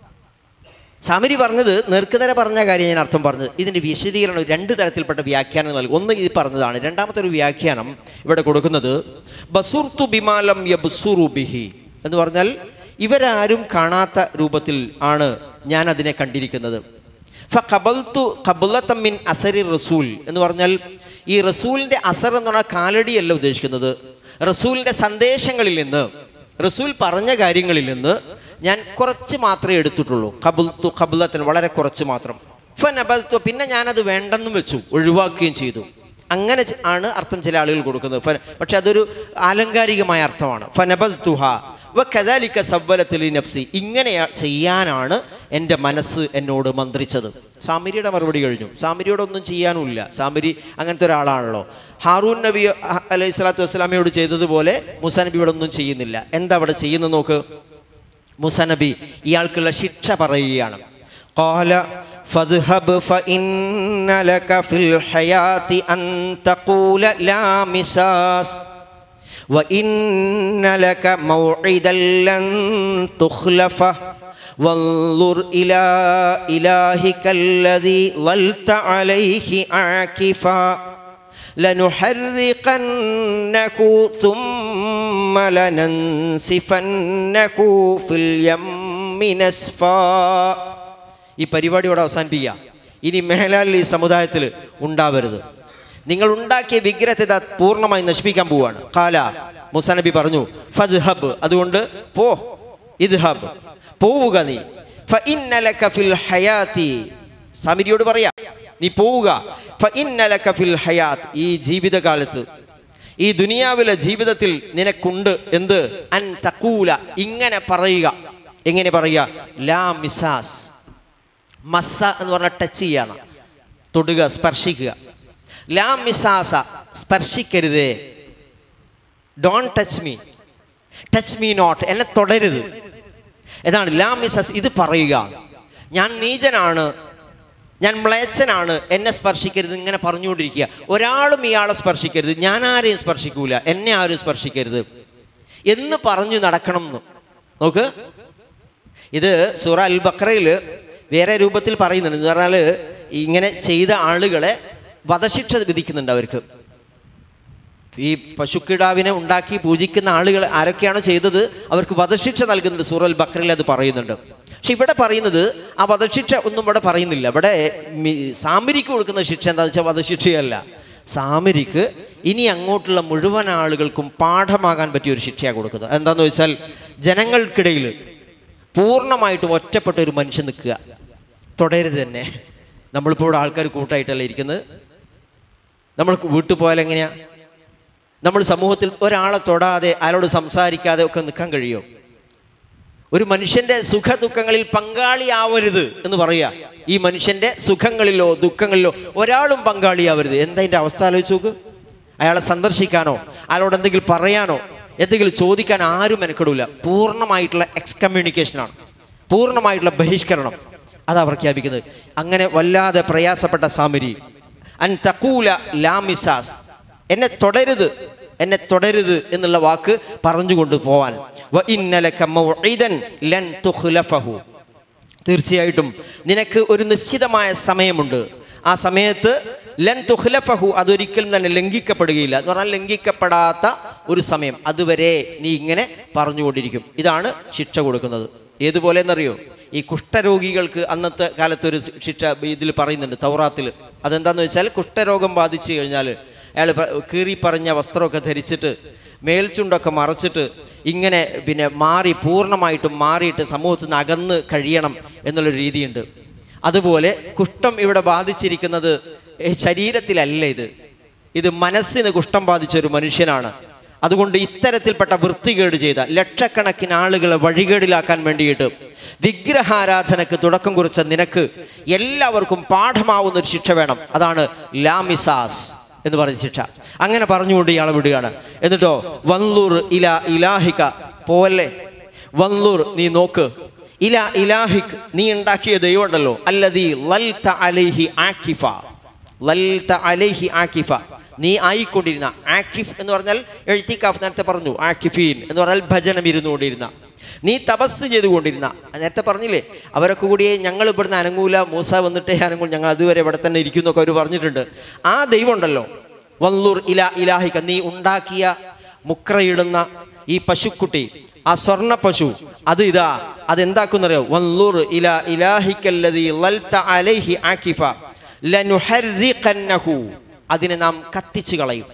സാമരി പറഞ്ഞത് നെർക്കുതര പറഞ്ഞ കാര്യം ഞാൻ അർത്ഥം പറഞ്ഞത് ഇതിൻ്റെ വിശദീകരണം രണ്ട് തരത്തിൽപ്പെട്ട വ്യാഖ്യാനം നൽകും ഒന്ന് ഇത് പറഞ്ഞതാണ് രണ്ടാമത്തെ ഒരു വ്യാഖ്യാനം ഇവിടെ കൊടുക്കുന്നത് ബസുർത്തു ബിമാലം യബ്സുറു ബിഹി എന്ന് പറഞ്ഞാൽ ഇവരാരും കാണാത്ത രൂപത്തിൽ ആണ് ഞാൻ അതിനെ കണ്ടിരിക്കുന്നത് ഫഖബൽതു ഖബ്ലതം മിൻ അസരി റസൂൽ എന്ന് പറഞ്ഞാൽ ഈ റസൂലിൻ്റെ അസർ എന്ന് പറഞ്ഞാൽ കാലടിയല്ല ഉദ്ദേശിക്കുന്നത് റസൂലിൻ്റെ സന്ദേശങ്ങളിൽ നിന്ന് റസൂൽ പറഞ്ഞ കാര്യങ്ങളിൽ നിന്ന് ഞാൻ കുറച്ച് മാത്രമേ എടുത്തിട്ടുള്ളൂ കബുൽത്തു കബുലത്തിന് വളരെ കുറച്ച് മാത്രം ഫനബൽത്തു പിന്നെ ഞാനത് വേണ്ടെന്നും വെച്ചു ഒഴിവാക്കുകയും ചെയ്തു അങ്ങനെ ചെ- ആണ് അർത്ഥം ചില ആളുകൾ കൊടുക്കുന്നത് ഫ- പക്ഷെ അതൊരു ആലങ്കാരികമായ അർത്ഥമാണ് ഫനബൽത്തുഹ വ കദാലിക സവ്വലത്തിൽ നഫ്സി ഇങ്ങനെ ചെയ്യാനാണ് എൻ്റെ മനസ്സ് എന്നോട് മന്ത്രിച്ചത് സാമിരിയുടെ മറുപടി കഴിഞ്ഞു സാമിരിയോടൊന്നും ചെയ്യാനുമില്ല സാമിരി അങ്ങനത്തെ ഒരാളാണല്ലോ ഹാറൂൻ നബി അഹ് അലൈഹി സ്വലാത്തു വസ്സലാമയോട് ചെയ്തതുപോലെ മുസാ നബിയോട് ഒന്നും ചെയ്യുന്നില്ല എന്താ അവിടെ ചെയ്യുന്നത് നോക്ക് മുസാ നബി ഇയാൾക്കുള്ള ശിക്ഷ പറയുകയാണ് قال فاذهب فإن لك في الحياة أن تقول لا مساس وإن لك موعدا لن تخلفه وانظر إلى إلهك الذي ظلت عليه عاكفا لنحرقنه ثم لننسفنه في اليم نسفا ഈ പരിപാടിയോടെ അവസാനിപ്പിക്കുക ഇനി മേലാൽ ഈ സമുദായത്തിൽ ഉണ്ടാവരുത് നിങ്ങൾ ഉണ്ടാക്കിയ വിഗ്രഹത്തെ ഇതാ പൂർണ്ണമായി നശിപ്പിക്കാൻ പോവുകയാണ് കാല മുസാനബി പറഞ്ഞു ഫദ്ഹബ് അതുകൊണ്ട് പോ ഇദ്ഹബ് പോവുക നീ ഫഇന്നലക ഫിൽ ഹയാത്തി സാമിരിയോട് പറയാ നീ പോവുക ഫഇന്നലക ഫിൽ ഹയാത്ത് ഈ ജീവിതകാലത്ത് ഈ ദുനിയാവിലെ ജീവിതത്തിൽ നിനക്കുണ്ട് എന്ത് അൻ തക്കൂല ഇങ്ങനെ പറയുക എങ്ങനെ പറയുക ലാ മിസാസ് മസ്സ എന്ന് പറഞ്ഞാൽ ടച്ച് ചെയ്യാണ് തൊടുക സ്പർശിക്കുക ലാ മിസാസ സ്പർശിക്കരുതേ don't touch me touch me not എന്നെ തുടരുത് എന്നാണ് ലാ മിസസ് ഇത് പറയുക ഞാൻ നീചനാണ് ഞാൻ മ്ലേച്ഛനാണ് എന്നെ സ്പർശിക്കരുത് ഇങ്ങനെ പറഞ്ഞുകൊണ്ടിരിക്കുക ഒരാളും ഇയാളെ സ്പർശിക്കരുത് ഞാൻ ആരെയും സ്പർശിക്കൂല എന്നെ ആരും സ്പർശിക്കരുത് എന്ന് പറഞ്ഞു നടക്കണം എന്ന് നോക്ക് ഇത് സൂറ അൽ ബക്രയിൽ വേറെ രൂപത്തിൽ പറയുന്നുണ്ട് എന്ന് പറഞ്ഞാൽ ഇങ്ങനെ ചെയ്ത ആളുകളെ വധശിക്ഷ വിധിക്കുന്നുണ്ട് അവർക്ക് ഈ പശുക്കിടാവിനെ ഉണ്ടാക്കി പൂജിക്കുന്ന ആളുകൾ ആരൊക്കെയാണോ ചെയ്തത് അവർക്ക് വധശിക്ഷ നൽകുന്നുണ്ട് സൂറൽ ബക്രയിൽ അത് പറയുന്നുണ്ട് പക്ഷെ ഇവിടെ പറയുന്നത് ആ വധശിക്ഷ ഒന്നും ഇവിടെ പറയുന്നില്ല ഇവിടെ മി- സാമരിക്ക് കൊടുക്കുന്ന ശിക്ഷ എന്താണെന്ന് വെച്ചാൽ വധശിക്ഷയല്ല സാമരിക്ക് ഇനി അങ്ങോട്ടുള്ള മുഴുവൻ ആളുകൾക്കും പാഠമാകാൻ പറ്റിയ ഒരു ശിക്ഷയാണ് കൊടുക്കുന്നത് എന്താണെന്ന് വെച്ചാൽ ജനങ്ങൾക്കിടയിൽ പൂർണ്ണമായിട്ടും ഒറ്റപ്പെട്ട ഒരു മനുഷ്യൻ നിൽക്കുക തുടരുത് തന്നെ നമ്മളിപ്പോൾ ഇവിടെ ആൾക്കാർ കൂട്ടായിട്ടല്ലേ ഇരിക്കുന്നത് നമ്മൾ വീട്ടിൽ പോയാൽ എങ്ങനെയാ നമ്മൾ സമൂഹത്തിൽ ഒരാളെ തൊടാതെ അയാളോട് സംസാരിക്കാതെ ഒക്കെ നിൽക്കാൻ കഴിയും ഒരു മനുഷ്യന്റെ സുഖ ദുഃഖങ്ങളിൽ പങ്കാളിയാവരുത് എന്ന് പറയാ ഈ മനുഷ്യന്റെ സുഖങ്ങളിലോ ദുഃഖങ്ങളിലോ ഒരാളും പങ്കാളിയാവരുത് എന്താ അതിന്റെ അവസ്ഥ ആലോചിച്ച് നോക്ക് അയാളെ സന്ദർശിക്കാനോ അയാളോട് എന്തെങ്കിലും പറയാനോ എന്തെങ്കിലും ചോദിക്കാൻ ആരും മെനക്കെടൂല പൂർണ്ണമായിട്ടുള്ള എക്സ്കമ്മ്യൂണിക്കേഷനാണ് പൂർണ്ണമായിട്ടുള്ള ബഹിഷ്കരണം അതാ പ്രഖ്യാപിക്കുന്നത് അങ്ങനെ വല്ലാതെ പ്രയാസപ്പെട്ട സാമരി അൻ തക്കൂല ലാമിസാസ് എന്നെ തുടരുത് എന്നെ തുടരുത് എന്നുള്ള വാക്ക് പറഞ്ഞുകൊണ്ട് പോവാൻ വ ഇന്നലക മൗഇദൻ ലൻ തുഖ്ലഫഹു തീർച്ചയായിട്ടും നിനക്ക് ഒരു നിശ്ചിതമായ സമയമുണ്ട് ആ സമയത്ത് ലൻ തുഖ്ലഫഹു അതൊരിക്കലും തന്നെ ലംഘിക്കപ്പെടുകയില്ല എന്ന് പറഞ്ഞാൽ ലംഘിക്കപ്പെടാത്ത ഒരു സമയം അതുവരെ നീ ഇങ്ങനെ പറഞ്ഞുകൊണ്ടിരിക്കും ഇതാണ് ശിക്ഷ കൊടുക്കുന്നത് ഏതുപോലെ എന്നറിയോ ഈ കുഷ്ഠരോഗികൾക്ക് അന്നത്തെ കാലത്ത് ഒരു ശിക്ഷ ഇതിൽ പറയുന്നുണ്ട് തൗറാത്തിൽ അതെന്താന്ന് വെച്ചാൽ കുഷ്ഠരോഗം ബാധിച്ചു കഴിഞ്ഞാൽ അയാൾ കീറി പറഞ്ഞ വസ്ത്രമൊക്കെ ധരിച്ചിട്ട് മേൽച്ചുണ്ടൊക്കെ മറച്ചിട്ട് ഇങ്ങനെ പിന്നെ മാറി പൂർണ്ണമായിട്ടും മാറിയിട്ട് സമൂഹത്തിൽ നിന്ന് അകന്ന് കഴിയണം എന്നുള്ളൊരു രീതിയുണ്ട് അതുപോലെ കുഷ്ഠം ഇവിടെ ബാധിച്ചിരിക്കുന്നത് ഏ, ശരീരത്തിലല്ല ഇത് ഇത് മനസ്സിന് കുഷ്ഠം ബാധിച്ച ഒരു മനുഷ്യനാണ് അതുകൊണ്ട് ഇത്തരത്തിൽപ്പെട്ട വൃത്തികേട് ചെയ്ത ലക്ഷക്കണക്കിന് ആളുകളെ വഴികേടിലാക്കാൻ വേണ്ടിയിട്ട് വിഗ്രഹാരാധനക്ക് തുടക്കം കുറിച്ച നിനക്ക് എല്ലാവർക്കും പാഠമാവുന്ന ഒരു ശിക്ഷ വേണം അതാണ് ലാമിസാസ് എന്ന് പറയുന്ന ശിക്ഷ അങ്ങനെ പറഞ്ഞുകൊണ്ട് ഇയാളെ വിടുകയാണ് എന്നിട്ടോ വല്ലൂർ ഇല ഇലാഹിക പോലെ വല്ലൂർ നീ നോക്ക് ഇല ഇലാഹിക് നീ ഉണ്ടാക്കിയ ദൈവം ഉണ്ടല്ലോ അല്ലതീ ലൽത അലൈഹി ആക്കിഫ ലൽത അലൈഹി ആക്കിഫ നീ ആയിക്കൊണ്ടിരുന്ന ആക്കിഫ് എന്ന് പറഞ്ഞാൽ എഴുത്തിക്കാഫ് നേരത്തെ പറഞ്ഞു ആക്കിഫീൻ എന്ന് പറഞ്ഞാൽ ഭജനം ഇരുന്നുകൊണ്ടിരുന്ന നീ തപസ് ചെയ്തുകൊണ്ടിരുന്ന നേരത്തെ പറഞ്ഞില്ലേ അവരൊക്കെ കൂടിയേ ഞങ്ങൾ ഇവിടുന്ന് അനങ്ങൂല മൂസ വന്നിട്ടേ അനങ്ങൂല ഞങ്ങൾ അതുവരെ ഇവിടെ തന്നെ ഇരിക്കുന്നൊക്കെ അവർ പറഞ്ഞിട്ടുണ്ട് ആ ദൈവം ഉണ്ടല്ലോ വല്ലൂർ ഇല ഇലാഹിക്ക നീ ഉണ്ടാക്കിയ മുക്രയിടുന്ന ഈ പശുക്കുട്ടി ആ സ്വർണ്ണ പശു അത് ഇതാ അതെന്താക്കുന്നറിയോ വല്ലൂർ ഇല ഇലാഹിക്കല്ലതി ലൽത അലൈഹി ആക്കിഫ ലനുഹർരിഖന്നഹു അതിനെ നാം കത്തിച്ചു കളയും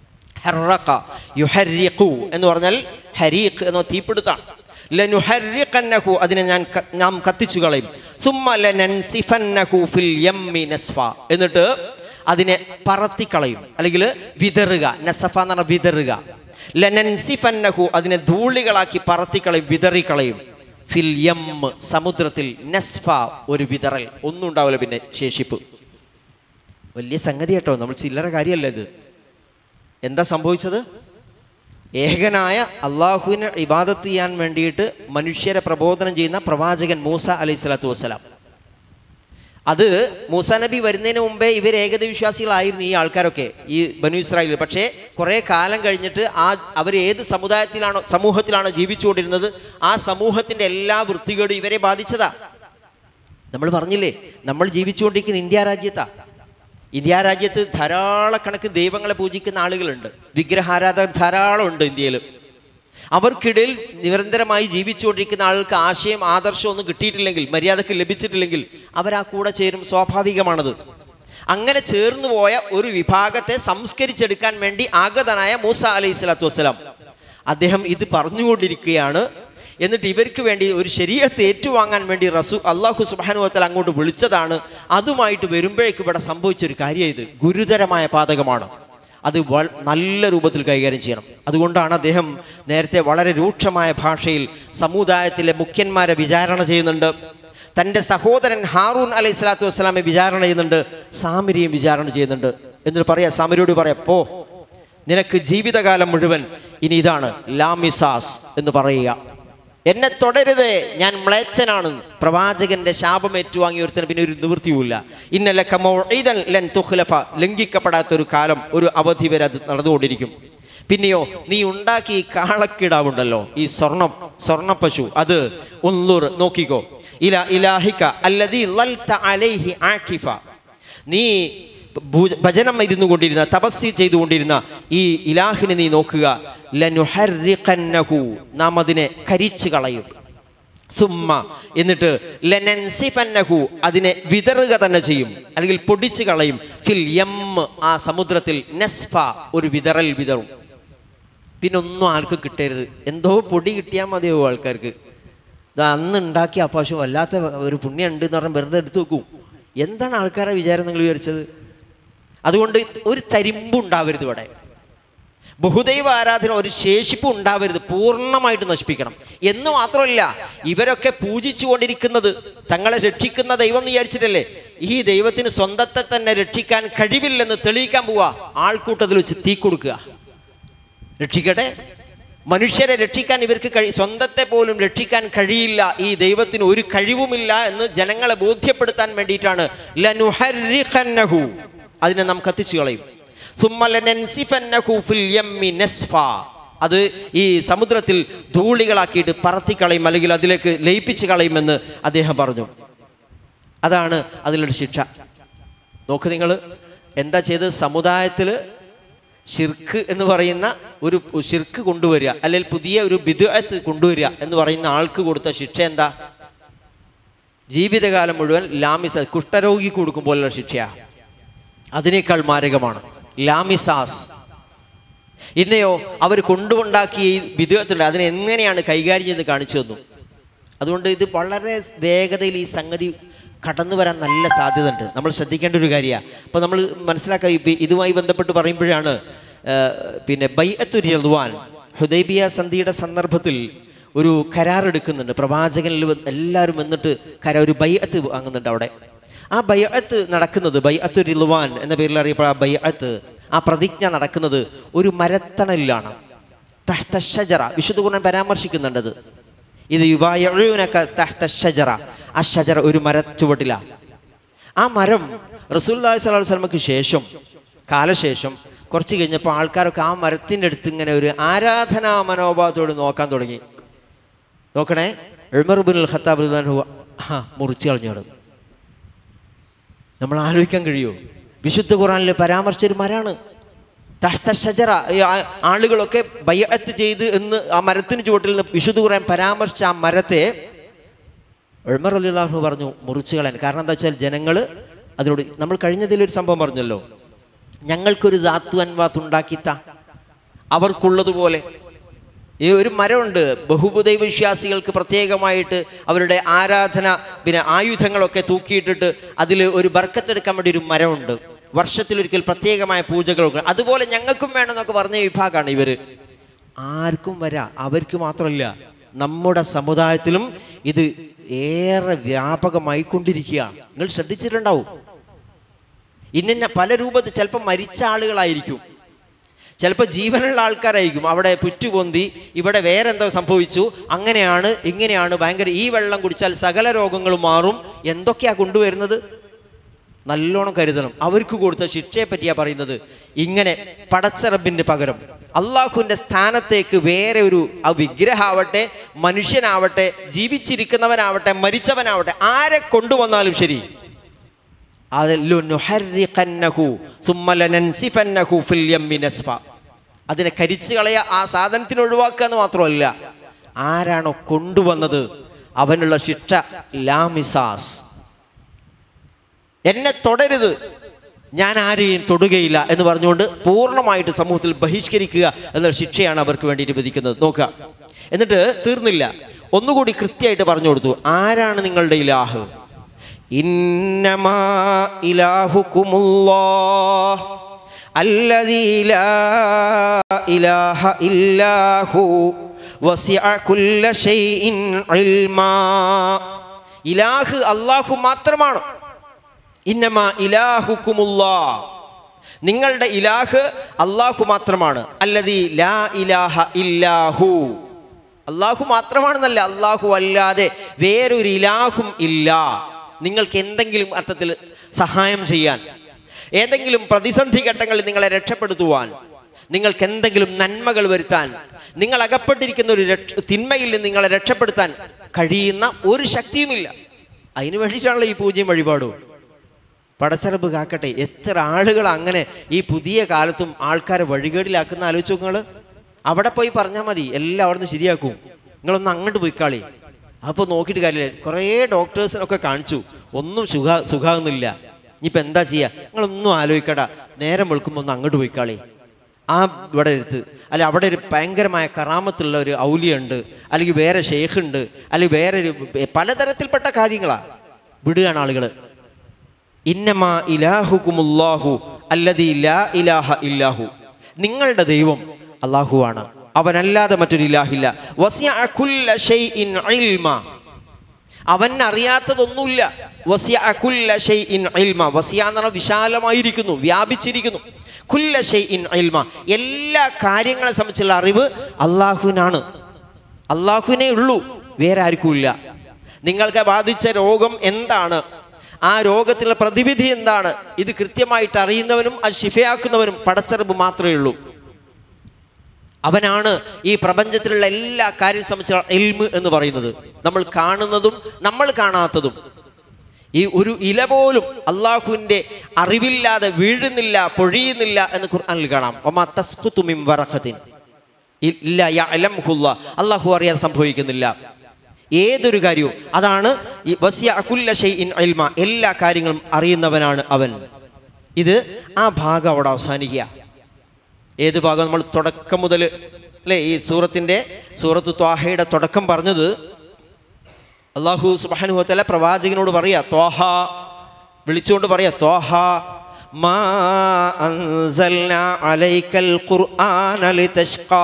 ഹർറഖ യുഹർരിഖു എന്ന് പറഞ്ഞാൽ ഹരീഖ് എന്ന തീപിടുത്താണ് ലനുഹർരിഖന്നഹു അതിനെ ഞാൻ ക- നാം കത്തിച്ചു കളയും സുമ്മ ലനൻസിഫന്നഹു ഫിൽ യമ്മി നസ്ഫ എന്നിട്ട് അതിനെ പറത്തിക്കളയും അല്ലെങ്കിൽ വിതറുക നസഫ എന്ന് പറഞ്ഞാൽ വിതറുക ലനൻസിഫന്നഹു അതിനെ ധൂളികളാക്കി പറത്തിക്കളയും വിതറിക്കളയും ഫിൽ യമ്മ് സമുദ്രത്തിൽ നസ്ഫ ഒരു വിതറൽ ഒന്നും ഉണ്ടാവില്ല പിന്നെ ശേഷിപ്പ് വലിയ സംഗതി കേട്ടോ നമ്മൾ ചില്ലറ കാര്യമല്ല ഇത് എന്താ സംഭവിച്ചത് ഏകനായ അള്ളാഹുവിനെ ഇബാദത്ത് ചെയ്യാൻ വേണ്ടിയിട്ട് മനുഷ്യരെ പ്രബോധനം ചെയ്യുന്ന പ്രവാചകൻ മൂസ അലൈഹി സ്വലാത്തു വസ്സലാം അത് മൂസ നബി വരുന്നതിന് മുമ്പേ ഇവർ ഏകദ വിശ്വാസികളായിരുന്നു ഈ ആൾക്കാരൊക്കെ ഈ ബനു ഇസ്രായേൽ പക്ഷേ കുറേ കാലം കഴിഞ്ഞിട്ട് ആ അവർ ഏത് സമുദായത്തിലാണോ സമൂഹത്തിലാണോ ജീവിച്ചുകൊണ്ടിരുന്നത് ആ സമൂഹത്തിൻ്റെ എല്ലാ വൃത്തികേടും ഇവരെ ബാധിച്ചതാ നമ്മൾ പറഞ്ഞില്ലേ നമ്മൾ ജീവിച്ചുകൊണ്ടിരിക്കുന്ന ഇന്ത്യ രാജ്യത്താ ഇന്ത്യ രാജ്യത്ത് ധാരാളക്കണക്കിന് ദൈവങ്ങളെ പൂജിക്കുന്ന ആളുകളുണ്ട് വിഗ്രഹാരാധകർ ധാരാളം ഉണ്ട് ഇന്ത്യയിൽ അവർക്കിടയിൽ നിരന്തരമായി ജീവിച്ചുകൊണ്ടിരിക്കുന്ന ആൾക്ക് ആശയം ആദർശം ഒന്നും കിട്ടിയിട്ടില്ലെങ്കിൽ മര്യാദക്ക് ലഭിച്ചിട്ടില്ലെങ്കിൽ അവരാ കൂടെ ചേരും സ്വാഭാവികമാണത് അങ്ങനെ ചേർന്നു പോയ ഒരു വിഭാഗത്തെ സംസ്കരിച്ചെടുക്കാൻ വേണ്ടി ആഗതനായ മൂസ അലൈഹി സ്വലാത്തു വസ്സലാം അദ്ദേഹം ഇത് പറഞ്ഞുകൊണ്ടിരിക്കുകയാണ് എന്നിട്ട് ഇവർക്ക് വേണ്ടി ഒരു ശരീരത്തെ ഏറ്റുവാങ്ങാൻ വേണ്ടി റസു അള്ളാഹു സുബാനുവത്തൽ അങ്ങോട്ട് വിളിച്ചതാണ് അതുമായിട്ട് വരുമ്പോഴേക്ക് ഇവിടെ സംഭവിച്ചൊരു കാര്യം ഇത് ഗുരുതരമായ പാതകമാണ് അത് വൾ- നല്ല രൂപത്തിൽ കൈകാര്യം ചെയ്യണം അതുകൊണ്ടാണ് അദ്ദേഹം നേരത്തെ വളരെ രൂക്ഷമായ ഭാഷയിൽ സമുദായത്തിലെ മുഖ്യന്മാരെ വിചാരണ ചെയ്യുന്നുണ്ട് തൻ്റെ സഹോദരൻ ഹാറൂൻ അലൈഹി സ്വലാത്തു വസ്സലാമെ വിചാരണ ചെയ്യുന്നുണ്ട് സാമിരിയും വിചാരണ ചെയ്യുന്നുണ്ട് എന്നിട്ട് പറയാ സാമിരിയോട് പറയാം പോ നിനക്ക് ജീവിതകാലം മുഴുവൻ ഇനി ഇതാണ് ലാമിസാസ് എന്ന് പറയുക എന്നെ തുടരുതേ ഞാൻ മ്ലേച്ഛനാണ് പ്രവാചകന്റെ ശാപം ഏറ്റുവാങ്ങിയ ഒരുത്തന് പിന്നെ ഒരു നിവൃത്തിയുമില്ല ഇന്നലെ കമൗഇദൻ ലൻ തുഖ്ലഫ ലംഘിക്കപ്പെടാത്ത ഒരു കാലം ഒരു അവധി വരെ അത് നടന്നുകൊണ്ടിരിക്കും പിന്നെയോ നീ ഉണ്ടാക്കിയ ഈ കാളക്കിടാവുണ്ടല്ലോ ഈ സ്വർണം സ്വർണ്ണ പശു അത് ഉള്ളൂർ നോക്കിക്കോ ഇല ഇലാഹിക്ക അല്ലദീ ലൽത അലൈഹി ആഖിഫ നീ ഭു- ഭജനം ഇരുന്നു കൊണ്ടിരുന്ന തപസ്സി ചെയ്തുകൊണ്ടിരുന്ന ഈ ഇലാഹിനെ നീ നോക്കുക ലനുഹർരിഖന്നഹു നാം അതിനെ കരിച്ചു കളയും സുമ്മ എന്നിട്ട് ലനൻസിഫന്നഹു അതിനെ വിതറുക തന്നെ ചെയ്യും അല്ലെങ്കിൽ പൊടിച്ചു കളയും ഫിൽ യം ആ സമുദ്രത്തിൽ നെസ്ഫ ഒരു വിതറൽ വിതറും പിന്നെ ഒന്നും ആർക്കും കിട്ടരുത് എന്തോ പൊടി കിട്ടിയാൽ മതിയാവും ആൾക്കാർക്ക് ഇത് അന്ന് ഉണ്ടാക്കിയ ആ പശു വല്ലാത്ത ഒരു പുണ്യം ഉണ്ട് എന്ന് പറഞ്ഞാൽ വെറുതെ എടുത്തു വെക്കും എന്താണ് ആൾക്കാരെ വിചാരം നിങ്ങൾ വിചാരിച്ചത് അതുകൊണ്ട് ഒരു തരിമ്പ് ഉണ്ടാവരുത് ഇവിടെ ബഹുദൈവ ആരാധന ഒരു ശേഷിപ്പ് ഉണ്ടാവരുത് പൂർണ്ണമായിട്ട് നശിപ്പിക്കണം എന്ന് മാത്രമല്ല ഇവരൊക്കെ പൂജിച്ചുകൊണ്ടിരിക്കുന്നത് തങ്ങളെ രക്ഷിക്കുന്ന ദൈവം എന്ന് വിചാരിച്ചിട്ടല്ലേ ഈ ദൈവത്തിന് സ്വന്തത്തെ തന്നെ രക്ഷിക്കാൻ കഴിവില്ലെന്ന് തെളിയിക്കാൻ പോവാ ആൾക്കൂട്ടത്തിൽ വെച്ച് തീ കൊടുക്കുക രക്ഷിക്കട്ടെ മനുഷ്യരെ രക്ഷിക്കാൻ ഇവർക്ക് കഴി സ്വന്തത്തെ പോലും രക്ഷിക്കാൻ കഴിയില്ല ഈ ദൈവത്തിന് ഒരു കഴിവുമില്ല എന്ന് ജനങ്ങളെ ബോധ്യപ്പെടുത്താൻ വേണ്ടിയിട്ടാണ് ലനുഹർരിഖന്നഹു അതിനെ നാം കത്തിച്ചു കളയും സുമ്മ ലനൻസിഫന്നഹു ഫിൽ യമ്മി നസ്ഫ അത് ഈ സമുദ്രത്തിൽ ധൂളികളാക്കിയിട്ട് പറത്തിക്കളയും അല്ലെങ്കിൽ അതിലേക്ക് ലയിപ്പിച്ച് കളയുമെന്ന് അദ്ദേഹം പറഞ്ഞു അതാണ് അതിലൊരു ശിക്ഷ നോക്ക് നിങ്ങൾ എന്താ ചെയ്ത് സമുദായത്തിൽ ഷിർക്ക് എന്ന് പറയുന്ന ഒരു ഷിർക്ക് കൊണ്ടുവരിക അല്ലെങ്കിൽ പുതിയ ഒരു ബിദുഅത്ത് കൊണ്ടുവരിക എന്ന് പറയുന്ന ആൾക്ക് കൊടുത്ത ശിക്ഷ എന്താ ജീവിതകാലം മുഴുവൻ ലാമിസ കുഷ്ഠരോഗി കൊടുക്കുമ്പോലുള്ള ശിക്ഷയാണ് അതിനേക്കാൾ മാരകമാണ് ലാമിസാസ് ഇന്നയോ അവർ കൊണ്ടുണ്ടാക്കിയ ഈ വിധേയത്തുണ്ട് അതിനെ എങ്ങനെയാണ് കൈകാര്യം ചെയ്ത് കാണിച്ചു തന്നു അതുകൊണ്ട് ഇത് വളരെ വേഗതയിൽ ഈ സംഗതി കടന്നു വരാൻ നല്ല സാധ്യത ഉണ്ട് നമ്മൾ ശ്രദ്ധിക്കേണ്ട ഒരു കാര്യമാണ് അപ്പോൾ നമ്മൾ മനസ്സിലാക്കുക ഇപ്പ- ഇതുമായി ബന്ധപ്പെട്ട് പറയുമ്പോഴാണ് ആ, പിന്നെ ബൈഅത്തു റദ്വാൻ ഹുദൈബിയ സന്ധിയുടെ സന്ദർഭത്തിൽ ഒരു കരാർ എടുക്കുന്നുണ്ട് പ്രവാചകനിൽ വന്ന് എല്ലാവരും വന്നിട്ട് കര ഒരു ബൈഅത്ത് വാങ്ങുന്നുണ്ട് അവിടെ ആ ബൈഅത്ത് നടക്കുന്നത് ബൈഅത്തു റിൽവാൻ എന്ന പേരിൽ അറിയപ്പെടുന്ന ആ ബൈഅത്ത് ആ പ്രതിജ്ഞ നടക്കുന്നത് ഒരു മരത്തണലിലാണ് തഹ്ത ഷജറ വിശുദ്ധ ഖുർആൻ പരാമർശിക്കുന്നുണ്ടത് ഇത് യുവായൂനക തഹ്ത ഷജറ ആ ഷജറ ഒരു മരച്ചുവട്ടിലാണ് ആ മരം റസൂല്ലാഹി സ്വലാഹു വസ്ലമക്ക് ശേഷം കാലശേഷം കുറച്ച് കഴിഞ്ഞപ്പോൾ ആൾക്കാരൊക്കെ ആ മരത്തിൻ്റെ അടുത്ത് ഇങ്ങനെ ഒരു ആരാധനാ മനോഭാവത്തോട് നോക്കാൻ തുടങ്ങി നോക്കണേ എഴുമറുബുൽ ഖത്താബ് റളിയല്ലാഹു അൻഹു ആ മുറിച്ച് കളഞ്ഞു കിടന്നു നമ്മൾ ആലോചിക്കാൻ കഴിയുമോ വിശുദ്ധ ഖുറാനിൽ പരാമർശിച്ച ഒരു മരാണ് തഹ്ത ഷജറ ഈ ആ- ആളുകളൊക്കെ ബയ്യത്ത് ചെയ്ത് എന്ന് ആ മരത്തിന് ചുവട്ടിൽ നിന്ന് വിശുദ്ധ ഖുറാൻ പരാമർശിച്ച ആ മരത്തെ ഉൾമർ അലിള്ളാഹു പറഞ്ഞു മുറിച്ചു കളയാൻ കാരണം എന്താ വെച്ചാൽ ജനങ്ങൾ അതിനോട് നമ്മൾ കഴിഞ്ഞതിലൊരു സംഭവം പറഞ്ഞല്ലോ ഞങ്ങൾക്കൊരു ധാത്തു അൻവാത്ത് ഉണ്ടാക്കിത്ത അവർക്കുള്ളതുപോലെ ഈ ഒരു മരമുണ്ട് ബഹുബുദൈവ വിശ്വാസികൾക്ക് പ്രത്യേകമായിട്ട് അവരുടെ ആരാധന പിന്നെ ആയുധങ്ങളൊക്കെ തൂക്കിയിട്ടിട്ട് അതിൽ ഒരു ബർക്കത്തെടുക്കാൻ വേണ്ടി ഒരു മരമുണ്ട് വർഷത്തിലൊരിക്കൽ പ്രത്യേകമായ പൂജകളൊക്കെ അതുപോലെ ഞങ്ങൾക്കും വേണമെന്നൊക്കെ പറഞ്ഞ വിഭാഗമാണ് ഇവർ ആർക്കും വരാം അവർക്ക് മാത്രമല്ല നമ്മുടെ സമുദായത്തിലും ഇത് ഏറെ വ്യാപകമായി കൊണ്ടിരിക്കുകയാണ് നിങ്ങൾ ശ്രദ്ധിച്ചിട്ടുണ്ടാവും ഇന്ന പല രൂപത്തിൽ ചിലപ്പോൾ മരിച്ച ആളുകളായിരിക്കും ചിലപ്പോൾ ജീവനുള്ള ആൾക്കാരായിരിക്കും അവിടെ പുറ്റുപൊന്തി ഇവിടെ വേറെ എന്തോ സംഭവിച്ചു അങ്ങനെയാണ് ഇങ്ങനെയാണ് ഭയങ്കര ഈ വെള്ളം കുടിച്ചാൽ സകല രോഗങ്ങളും മാറും എന്തൊക്കെയാ കൊണ്ടുവരുന്നത് നല്ലോണം കരുതണം അവർക്ക് കൊടുത്ത ശിക്ഷയെ പറ്റിയാ പറയുന്നത് ഇങ്ങനെ പടച്ചറബിന് പകരം അള്ളാഹുവിൻ്റെ സ്ഥാനത്തേക്ക് വേറെ ഒരു ആ വിഗ്രഹമാവട്ടെ മനുഷ്യനാവട്ടെ ജീവിച്ചിരിക്കുന്നവനാവട്ടെ മരിച്ചവനാവട്ടെ ആരെ കൊണ്ടുവന്നാലും ശരി അതിലുഹു സുമ്മലനൻസിഫന്നഹു ഫിൽ യമ്മി നസ്ഫ അതിനെ കരിച്ചു കളയ ആ സാധനത്തിന് ഒഴിവാക്കുക എന്ന് മാത്രമല്ല ആരാണോ കൊണ്ടുവന്നത് അവനുള്ള ശിക്ഷ ലാമിസാസ് എന്നെ തൊടരുത് ഞാൻ ആരെയും തൊടുകയില്ല എന്ന് പറഞ്ഞുകൊണ്ട് പൂർണ്ണമായിട്ട് സമൂഹത്തിൽ ബഹിഷ്കരിക്കുക എന്ന ശിക്ഷയാണ് അവർക്ക് വേണ്ടിയിട്ട് വിധിക്കുന്നത് നോക്കുക എന്നിട്ട് തീർന്നില്ല ഒന്നുകൂടി കൃത്യമായിട്ട് പറഞ്ഞു കൊടുത്തു ആരാണ് നിങ്ങളുടെ ഇലാഹ് ഇന്നമാ ഇലാഹുക്കുമുല്ലാഹ് الذي لا إله إلا هو وسع كل شيء علما ഇലാഹ് അള്ളാഹു മാത്രമാണ് ഇന്നമ ഇലാഹുക്കുമുല്ലാ നിങ്ങളുടെ ഇലാഹ് അള്ളാഹു മാത്രമാണ് അല്ലതി ലാ ഇലാഹ ഇല്ലാഹു അള്ളാഹു മാത്രമാണെന്നല്ല അള്ളാഹു അല്ലാതെ വേറൊരു ഇലാഹും ഇല്ല നിങ്ങൾക്ക് എന്തെങ്കിലും അർത്ഥത്തിൽ സഹായം ചെയ്യാൻ ഏതെങ്കിലും പ്രതിസന്ധി ഘട്ടങ്ങളിൽ നിങ്ങളെ രക്ഷപ്പെടുത്തുവാൻ നിങ്ങൾക്ക് എന്തെങ്കിലും നന്മകൾ വരുത്താൻ നിങ്ങൾ അകപ്പെട്ടിരിക്കുന്ന ഒരു രക്ഷ തിന്മയിൽ നിന്ന് നിങ്ങളെ രക്ഷപ്പെടുത്താൻ കഴിയുന്ന ഒരു ശക്തിയുമില്ല അതിന് വേണ്ടിയിട്ടാണല്ലോ ഈ പൂജ്യം വഴിപാടും പടച്ചറപ്പ് കാക്കട്ടെ എത്ര ആളുകൾ അങ്ങനെ ഈ പുതിയ കാലത്തും ആൾക്കാരെ വഴികേടിലാക്കുന്ന ആലോചിച്ച് നിങ്ങൾ അവിടെ പോയി പറഞ്ഞാൽ മതി എല്ലാം അവിടെ നിന്ന് ശരിയാക്കും നിങ്ങളൊന്ന് അങ്ങോട്ട് പോയിക്കാളി അപ്പോൾ നോക്കിയിട്ട് കാര്യമില്ല കുറേ ഡോക്ടേഴ്സിനൊക്കെ കാണിച്ചു ഒന്നും സുഖ സുഖാകുന്നില്ല ഇനിയിപ്പോൾ എന്താ ചെയ്യുക നിങ്ങളൊന്നും ആലോചിക്കട നേരം വെളുക്കുമ്പോൾ ഒന്ന് അങ്ങോട്ട് പോയിക്കാളി ആ ഇവിടെ എടുത്ത് അല്ലെ അവിടെ ഒരു ഭയങ്കരമായ കറാമത്തുള്ള ഒരു ഔലിയുണ്ട് അല്ലെങ്കിൽ വേറെ ഷെയ്ഖ് ഉണ്ട് അല്ലെങ്കിൽ വേറെ ഒരു പലതരത്തിൽപ്പെട്ട കാര്യങ്ങളാ വിടുകയാണ് ആളുകൾ ഇന്നമാ ഇലാഹുക്കുമുല്ലാഹു അല്ലതി ലാ ഇലാഹ ഇല്ലാഹു നിങ്ങളുടെ ദൈവം അള്ളാഹുവാണ് അവനല്ലാതെ മറ്റൊരു ഇലാഹില്ല വസിയ കുല്ല ഷൈഇൻ ഇൽമ അവൻ അറിയാത്തതൊന്നുമില്ല വസിയ കുല്ല ഷൈഇൻ ഇൽമ വസിയ എന്ന് പറഞ്ഞാൽ വിശാലമായിരിക്കുന്നു വ്യാപിച്ചിരിക്കുന്നു കുല്ല ഷൈഇൻ ഇൽമ എല്ലാ കാര്യങ്ങളെ സംബന്ധിച്ചുള്ള അറിവ് അള്ളാഹുവിനാണ് അള്ളാഹുവിനേ ഉള്ളൂ വേറെ ആർക്കും ഇല്ല നിങ്ങൾക്ക് ബാധിച്ച രോഗം എന്താണ് ആ രോഗത്തിലുള്ള പ്രതിവിധി എന്താണ് ഇത് കൃത്യമായിട്ട് അറിയുന്നവനും അത് ശിഫയാക്കുന്നവനും പടച്ചറിവ് മാത്രമേ ഉള്ളൂ അവനാണ് ഈ പ്രപഞ്ചത്തിലുള്ള എല്ലാ കാര്യം സംബന്ധിച്ച എൽമ് എന്ന് പറയുന്നത് നമ്മൾ കാണുന്നതും നമ്മൾ കാണാത്തതും ഈ ഒരു ഇല പോലും അള്ളാഹുവിൻ്റെ അറിവില്ലാതെ വീഴുന്നില്ല പൊഴിയുന്നില്ല എന്ന് ഖുർആനിൽ കാണാം ഒമാ തസ്കുതു മിൻ വറഖത്തിൻ ഇല്ല യഅലംഹുല്ല അള്ളാഹു അറിയാതെ സംഭവിക്കുന്നില്ല ഏതൊരു കാര്യവും അതാണ് ഈ വസിയ അകുല്ല ഷൈഇൻ ഇൽമ എല്ലാ കാര്യങ്ങളും അറിയുന്നവനാണ് അവൻ ഇത് ആ ഭാഗം അവിടെ അവസാനിക്കുക ഏത് ഭാഗം നമ്മൾ തുടക്കം മുതൽ അല്ലേ ഈ സൂറത്തിൻ്റെ സൂറത്ത് ത്വാഹയുടെ തുടക്കം പറഞ്ഞത് അള്ളാഹു സുബാനുഹത്തല പ്രവാചകനോട് പറയാ ത്വാഹ വിളിച്ചുകൊണ്ട് പറയാ ത്വാഹ മാ അൻസൽനാ അലൈക്കൽ ഖുർആന ലിതഷ്ഖാ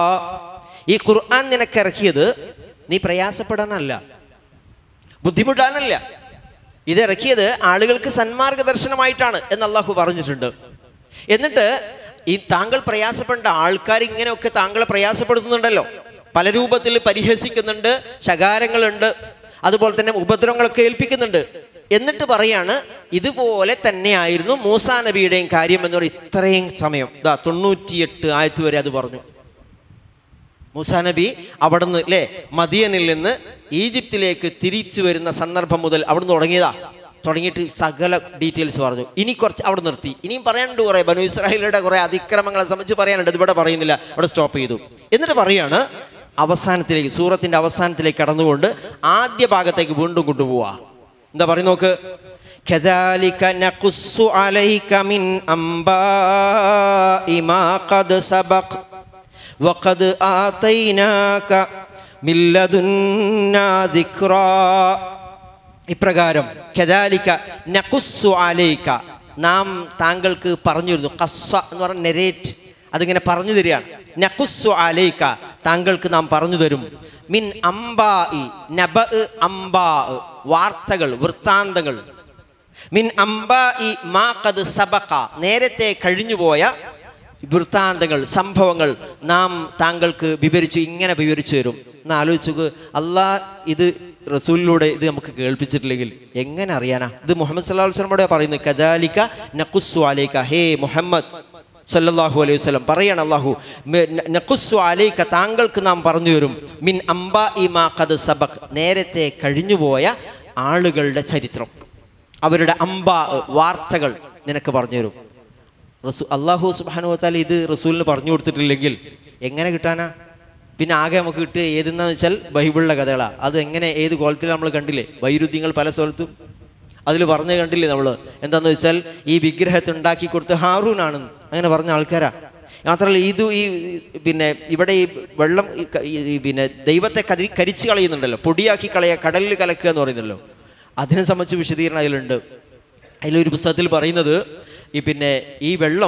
ഈ ഖുർആൻ നിനക്ക് ഇറക്കിയത് നീ പ്രയാസപ്പെടാനല്ല ബുദ്ധിമുട്ടാനല്ല ഇത് ഇറക്കിയത് ആളുകൾക്ക് സന്മാർഗ ദർശനമായിട്ടാണ് എന്ന് അള്ളാഹു പറഞ്ഞിട്ടുണ്ട് എന്നിട്ട് ഈ താങ്കൾ പ്രയാസപ്പെടേണ്ട ആൾക്കാർ ഇങ്ങനെയൊക്കെ താങ്കളെ പ്രയാസപ്പെടുത്തുന്നുണ്ടല്ലോ പല രൂപത്തിൽ പരിഹസിക്കുന്നുണ്ട് ശകാരങ്ങളുണ്ട് അതുപോലെ തന്നെ ഉപദ്രവങ്ങളൊക്കെ ഏൽപ്പിക്കുന്നുണ്ട് എന്നിട്ട് പറയാണ് ഇതുപോലെ തന്നെയായിരുന്നു മൂസാ നബിയുടെയും കാര്യം എന്ന് പറയുന്നത് ഇത്രയും സമയം ഇതാ തൊണ്ണൂറ്റിയെട്ട് ആയത്ത് വരെ അത് പറഞ്ഞു മൂസാ നബി അവിടുന്ന് അല്ലേ മദിയനിൽ നിന്ന് ഈജിപ്തിലേക്ക് തിരിച്ചു വരുന്ന സന്ദർഭം മുതൽ അവിടുന്ന് തുടങ്ങിയതാ തുടങ്ങിയിട്ട് സകല ഡീറ്റെയിൽസ് പറഞ്ഞു ഇനി കുറച്ച് അവിടെ നിർത്തി ഇനിയും പറയാനുണ്ട് കുറേ ബനു ഇസ്രായേലിയുടെ കുറേ അതിക്രമങ്ങളെ സംബന്ധിച്ച് പറയാനുണ്ട് ഇത് ഇവിടെ പറയുന്നില്ല അവിടെ സ്റ്റോപ്പ് ചെയ്തു എന്നിട്ട് പറയാണ് അവസാനത്തിലേക്ക് സൂറത്തിന്റെ അവസാനത്തിലേക്ക് കടന്നുകൊണ്ട് ആദ്യ ഭാഗത്തേക്ക് വീണ്ടും കൊണ്ടുപോവാ എന്താ പറയും നോക്ക് كذلك نقص عليك من أنباء ما قد سبق وقد آتيناك من لدنا ذكرا ഇപ്രകാരം കദാലിക്ക നഖുസ്സു അലൈക്ക നാം താങ്കൾക്ക് പറഞ്ഞിരുന്നു കസ്സ എന്ന് പറഞ്ഞ നെരേറ്റ് അതിങ്ങനെ പറഞ്ഞു തരികയാണ് നഖുസ്സു അലൈക്ക താങ്കൾക്ക് നാം പറഞ്ഞു തരും മിൻ അംബാ നബ അംബാ വാർത്തകൾ വൃത്താന്തങ്ങൾ മിൻ അംബാ മാ കത് സബക്ക നേരത്തെ കഴിഞ്ഞുപോയ വൃത്താന്തങ്ങൾ സംഭവങ്ങൾ നാം താങ്കൾക്ക് വിവരിച്ചു ഇങ്ങനെ വിവരിച്ചു തരും എന്ന് ആലോചിച്ചു അള്ളാ ഇത് റസൂലിലൂടെ ഇത് നമുക്ക് കേൾപ്പിച്ചിട്ടില്ലെങ്കിൽ എങ്ങനെ അറിയാനാ ഇത് മുഹമ്മദ് സല്ലാ വസ്ലമോടെ പറയുന്നത് കദാലിക്ക നഖുസ്സു അലൈക്ക ഹേ മുഹമ്മദ് സല്ലല്ലാഹു അലൈഹി വസല്ലം പറയണം അള്ളാഹു നഖുസ്സു അലൈക്ക താങ്കൾക്ക് നാം പറഞ്ഞു തരും മിൻ അംബാ ഇമാ ഖദ് സബക് നേരത്തെ കഴിഞ്ഞുപോയ ആളുകളുടെ ചരിത്രം അവരുടെ അംബാ വാർത്തകൾ നിനക്ക് പറഞ്ഞു തരും റസൂ അള്ളാഹു സുബാനു താല ഇത് റസൂലിന് പറഞ്ഞു കൊടുത്തിട്ടില്ലെങ്കിൽ എങ്ങനെ കിട്ടാനാ പിന്നെ ആകെ നമുക്ക് കിട്ടുക ഏതെന്ന് വെച്ചാൽ ബൈബിളിലെ കഥകളാണ് അത് എങ്ങനെ ഏത് കോലത്തിൽ നമ്മൾ കണ്ടില്ലേ വൈരുദ്ധ്യങ്ങൾ പല സ്ഥലത്തും അതിൽ പറഞ്ഞു കണ്ടില്ലേ നമ്മൾ എന്താണെന്ന് വെച്ചാൽ ഈ വിഗ്രഹത്തെ ഉണ്ടാക്കി കൊടുത്ത് ഹാറൂനാണ് അങ്ങനെ പറഞ്ഞ ആൾക്കാരാ മാത്രമല്ല ഇത് ഈ പിന്നെ ഇവിടെ ഈ വെള്ളം ഈ ക- ഈ പിന്നെ ദൈവത്തെ കരി കരിച്ച് കളയുന്നുണ്ടല്ലോ പൊടിയാക്കി കളയുക കടലിൽ കലക്കുക എന്ന് പറയുന്നല്ലോ അതിനെ സംബന്ധിച്ച് വിശദീകരണം അതിലുണ്ട് അതിലൊരു പുസ്തകത്തിൽ പറയുന്നത് ഈ പിന്നെ ഈ വെള്ളം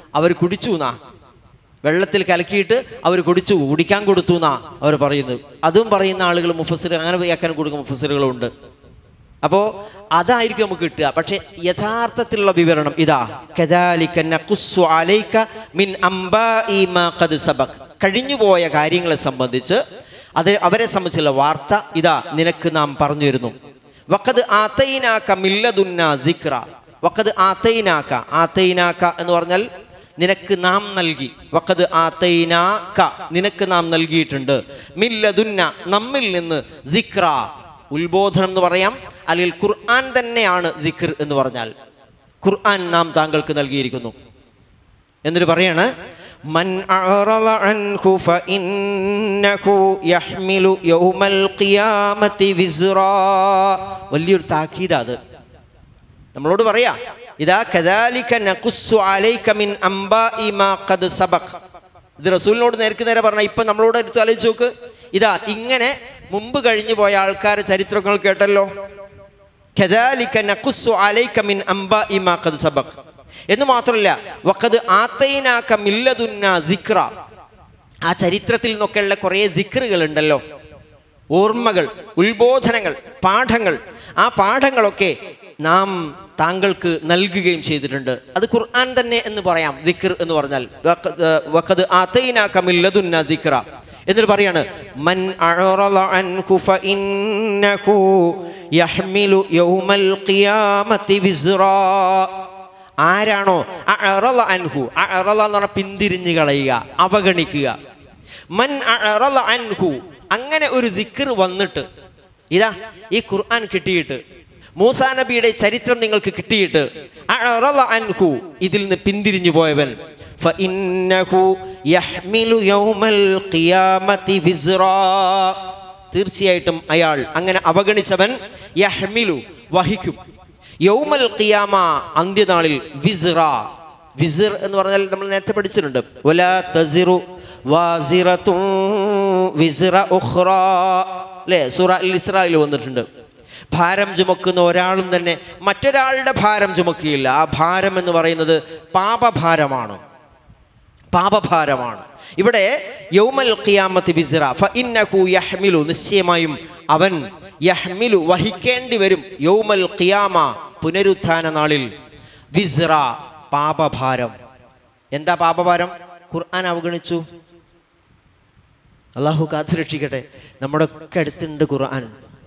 അവർ കുടിച്ചു എന്നാ വെള്ളത്തിൽ കലക്കിയിട്ട് അവർ കുടിച്ചു കുടിക്കാൻ കൊടുത്തു എന്നാ അവർ പറയുന്നത് അതും പറയുന്ന ആളുകൾ മുഫസിർ അങ്ങനെ വ്യാഖ്യാനം കൊടുക്കുന്ന മുഫസിറുകളുണ്ട് അപ്പോൾ അതായിരിക്കും നമുക്ക് കിട്ടുക പക്ഷേ യഥാർത്ഥത്തിലുള്ള വിവരണം ഇതാ കദാലിക നഖുസ്സു അലൈക മിൻ അംബാഇ മാ ഖദ് സബഖ് കഴിഞ്ഞുപോയ കാര്യങ്ങളെ സംബന്ധിച്ച് അത് അവരെ സംബന്ധിച്ചുള്ള വാർത്ത ഇതാ നിനക്ക് നാം പറഞ്ഞു തരുന്നു വഖദ് ആതൈനാക മില്ലദുന്ന ദിക്റ വഖദ് ആതൈനാക ആതൈനാക എന്ന് പറഞ്ഞാൽ നിനക്ക് നാം നൽകി വഖദ് ആതൈനാക നിനക്ക് നാം നൽകിയിട്ടുണ്ട് മില്ലദുന്ന നമ്മിൽ നിന്ന് ദിക്റ ഉത്ബോധനം എന്ന് പറയാം അല്ലെങ്കിൽ ഖുർആൻ തന്നെയാണ് ദിക്ർ എന്ന് പറഞ്ഞാൽ ഖുർആൻ നാം താങ്കൾക്ക് നൽകിയിരിക്കുന്നു എന്നിട്ട് പറയാണ് മൻ അഅറള അൻഹു ഫഇന്നഹു യഹ്മിലു യൗമൽ ഖിയാമത്തി വിസ്റാ വലിയൊരു താക്കീത അത് നമ്മളോട് പറയാ ഇതാ കദാലിക നഖുസ്സു അലൈക മിൻ അംബാഇ മാ ഖദ് സബഖ് ഇത് റസൂലിനോട് നേർക്ക് നേരെ പറഞ്ഞ ഇപ്പൊ നമ്മളോട് എടുത്ത് ആലോചിച്ച് നോക്ക് ഇതാ ഇങ്ങനെ മുമ്പ് കഴിഞ്ഞു പോയ ആൾക്കാർ ചരിത്രങ്ങൾ കേട്ടല്ലോ കദാലിക നഖുസ്സു അലൈക മിൻ അംബാഇ മാ ഖദ് സബഖ് എന്ന് മാത്രമല്ല വഖദ് ആതൈനാക മില്ലദുന്ന ദിക്റ ആ ചരിത്രത്തിൽ നിന്നൊക്കെയുള്ള കുറേ ദിക്റുകൾ ഉണ്ടല്ലോ ഓർമ്മകൾ ഉത്ബോധനങ്ങൾ പാഠങ്ങൾ ആ പാഠങ്ങളൊക്കെ നാം താങ്കൾക്ക് നൽകുകയും ചെയ്തിട്ടുണ്ട് അത് ഖുർആൻ തന്നെ എന്ന് പറയാം ദിക്ർ എന്ന് പറഞ്ഞാൽ വഖദ് വഖദ് ആതൈനാക മില്ലദുന്ന ദിക്റ എന്നിട്ട് പറയാണ് മൻ അഅറള അൻഹു ഫഇന്നഹു യഹ്മിലു യൗമൽ ഖിയാമത്തി വിസ്റാ ആരാണോ അഅറള അൻഹു അഅറള എന്ന് പറഞ്ഞാൽ പിന്തിരിഞ്ഞു കളയുക അവഗണിക്കുക മൻ അഅറള അൻഹു അങ്ങനെ ഒരു ദിക്ർ വന്നിട്ട് ഇതാ ഈ ഖുർആൻ കിട്ടിയിട്ട് മൂസാ നബിയുടെ ചരിത്രം നിങ്ങൾക്ക് കിട്ടിയിട്ട് അഅറള അൻഹു ഇതിൽ നിന്ന് പിന്തിരിഞ്ഞു പോയവൻ ഫഇന്നഹു യഹ്മിലു യൗമൽ ഖിയാമത്തി വിസ്റാ തീർച്ചയായിട്ടും അയാൾ അങ്ങനെ അവഗണിച്ചവൻ യഹ്മിലു വഹിക്കും യൗമൽ ഖിയാമ അന്ത്യനാളിൽ വിസ്റ വിസിർ എന്ന് പറഞ്ഞാൽ നമ്മൾ നേരത്തെ പഠിച്ചിട്ടുണ്ട് വല തസിറു വാസിറത്തു വിസിറ ഉഖ്റ അല്ലേ സൂറ അൽ ഇസ്രായിൽ വന്നിട്ടുണ്ട് ഭാരം ചുമക്കുന്ന ഒരാളും തന്നെ മറ്റൊരാളുടെ ഭാരം ചുമക്കുകയില്ല ആ ഭാരം എന്ന് പറയുന്നത് പാപഭാരമാണ് പാപഭാരമാണ് ഇവിടെ യൗമൽ ഖിയാമത്തി വിസിറ ഫ ഇന്നഹു യഹ്മിലു നിശ്ചയമായും അവൻ യഹ്മിലു വഹിക്കേണ്ടി വരും യൗമൽ ഖിയാമ പുനരുത്ഥാന നാളിൽ വിസിറ പാപഭാരം എന്താ പാപഭാരം ഖുർആൻ അവഗണിച്ചു അള്ളാഹു കാത്തു രക്ഷിക്കട്ടെ നമ്മുടെ ഒക്കെ അടുത്തുണ്ട് ഖുർആൻ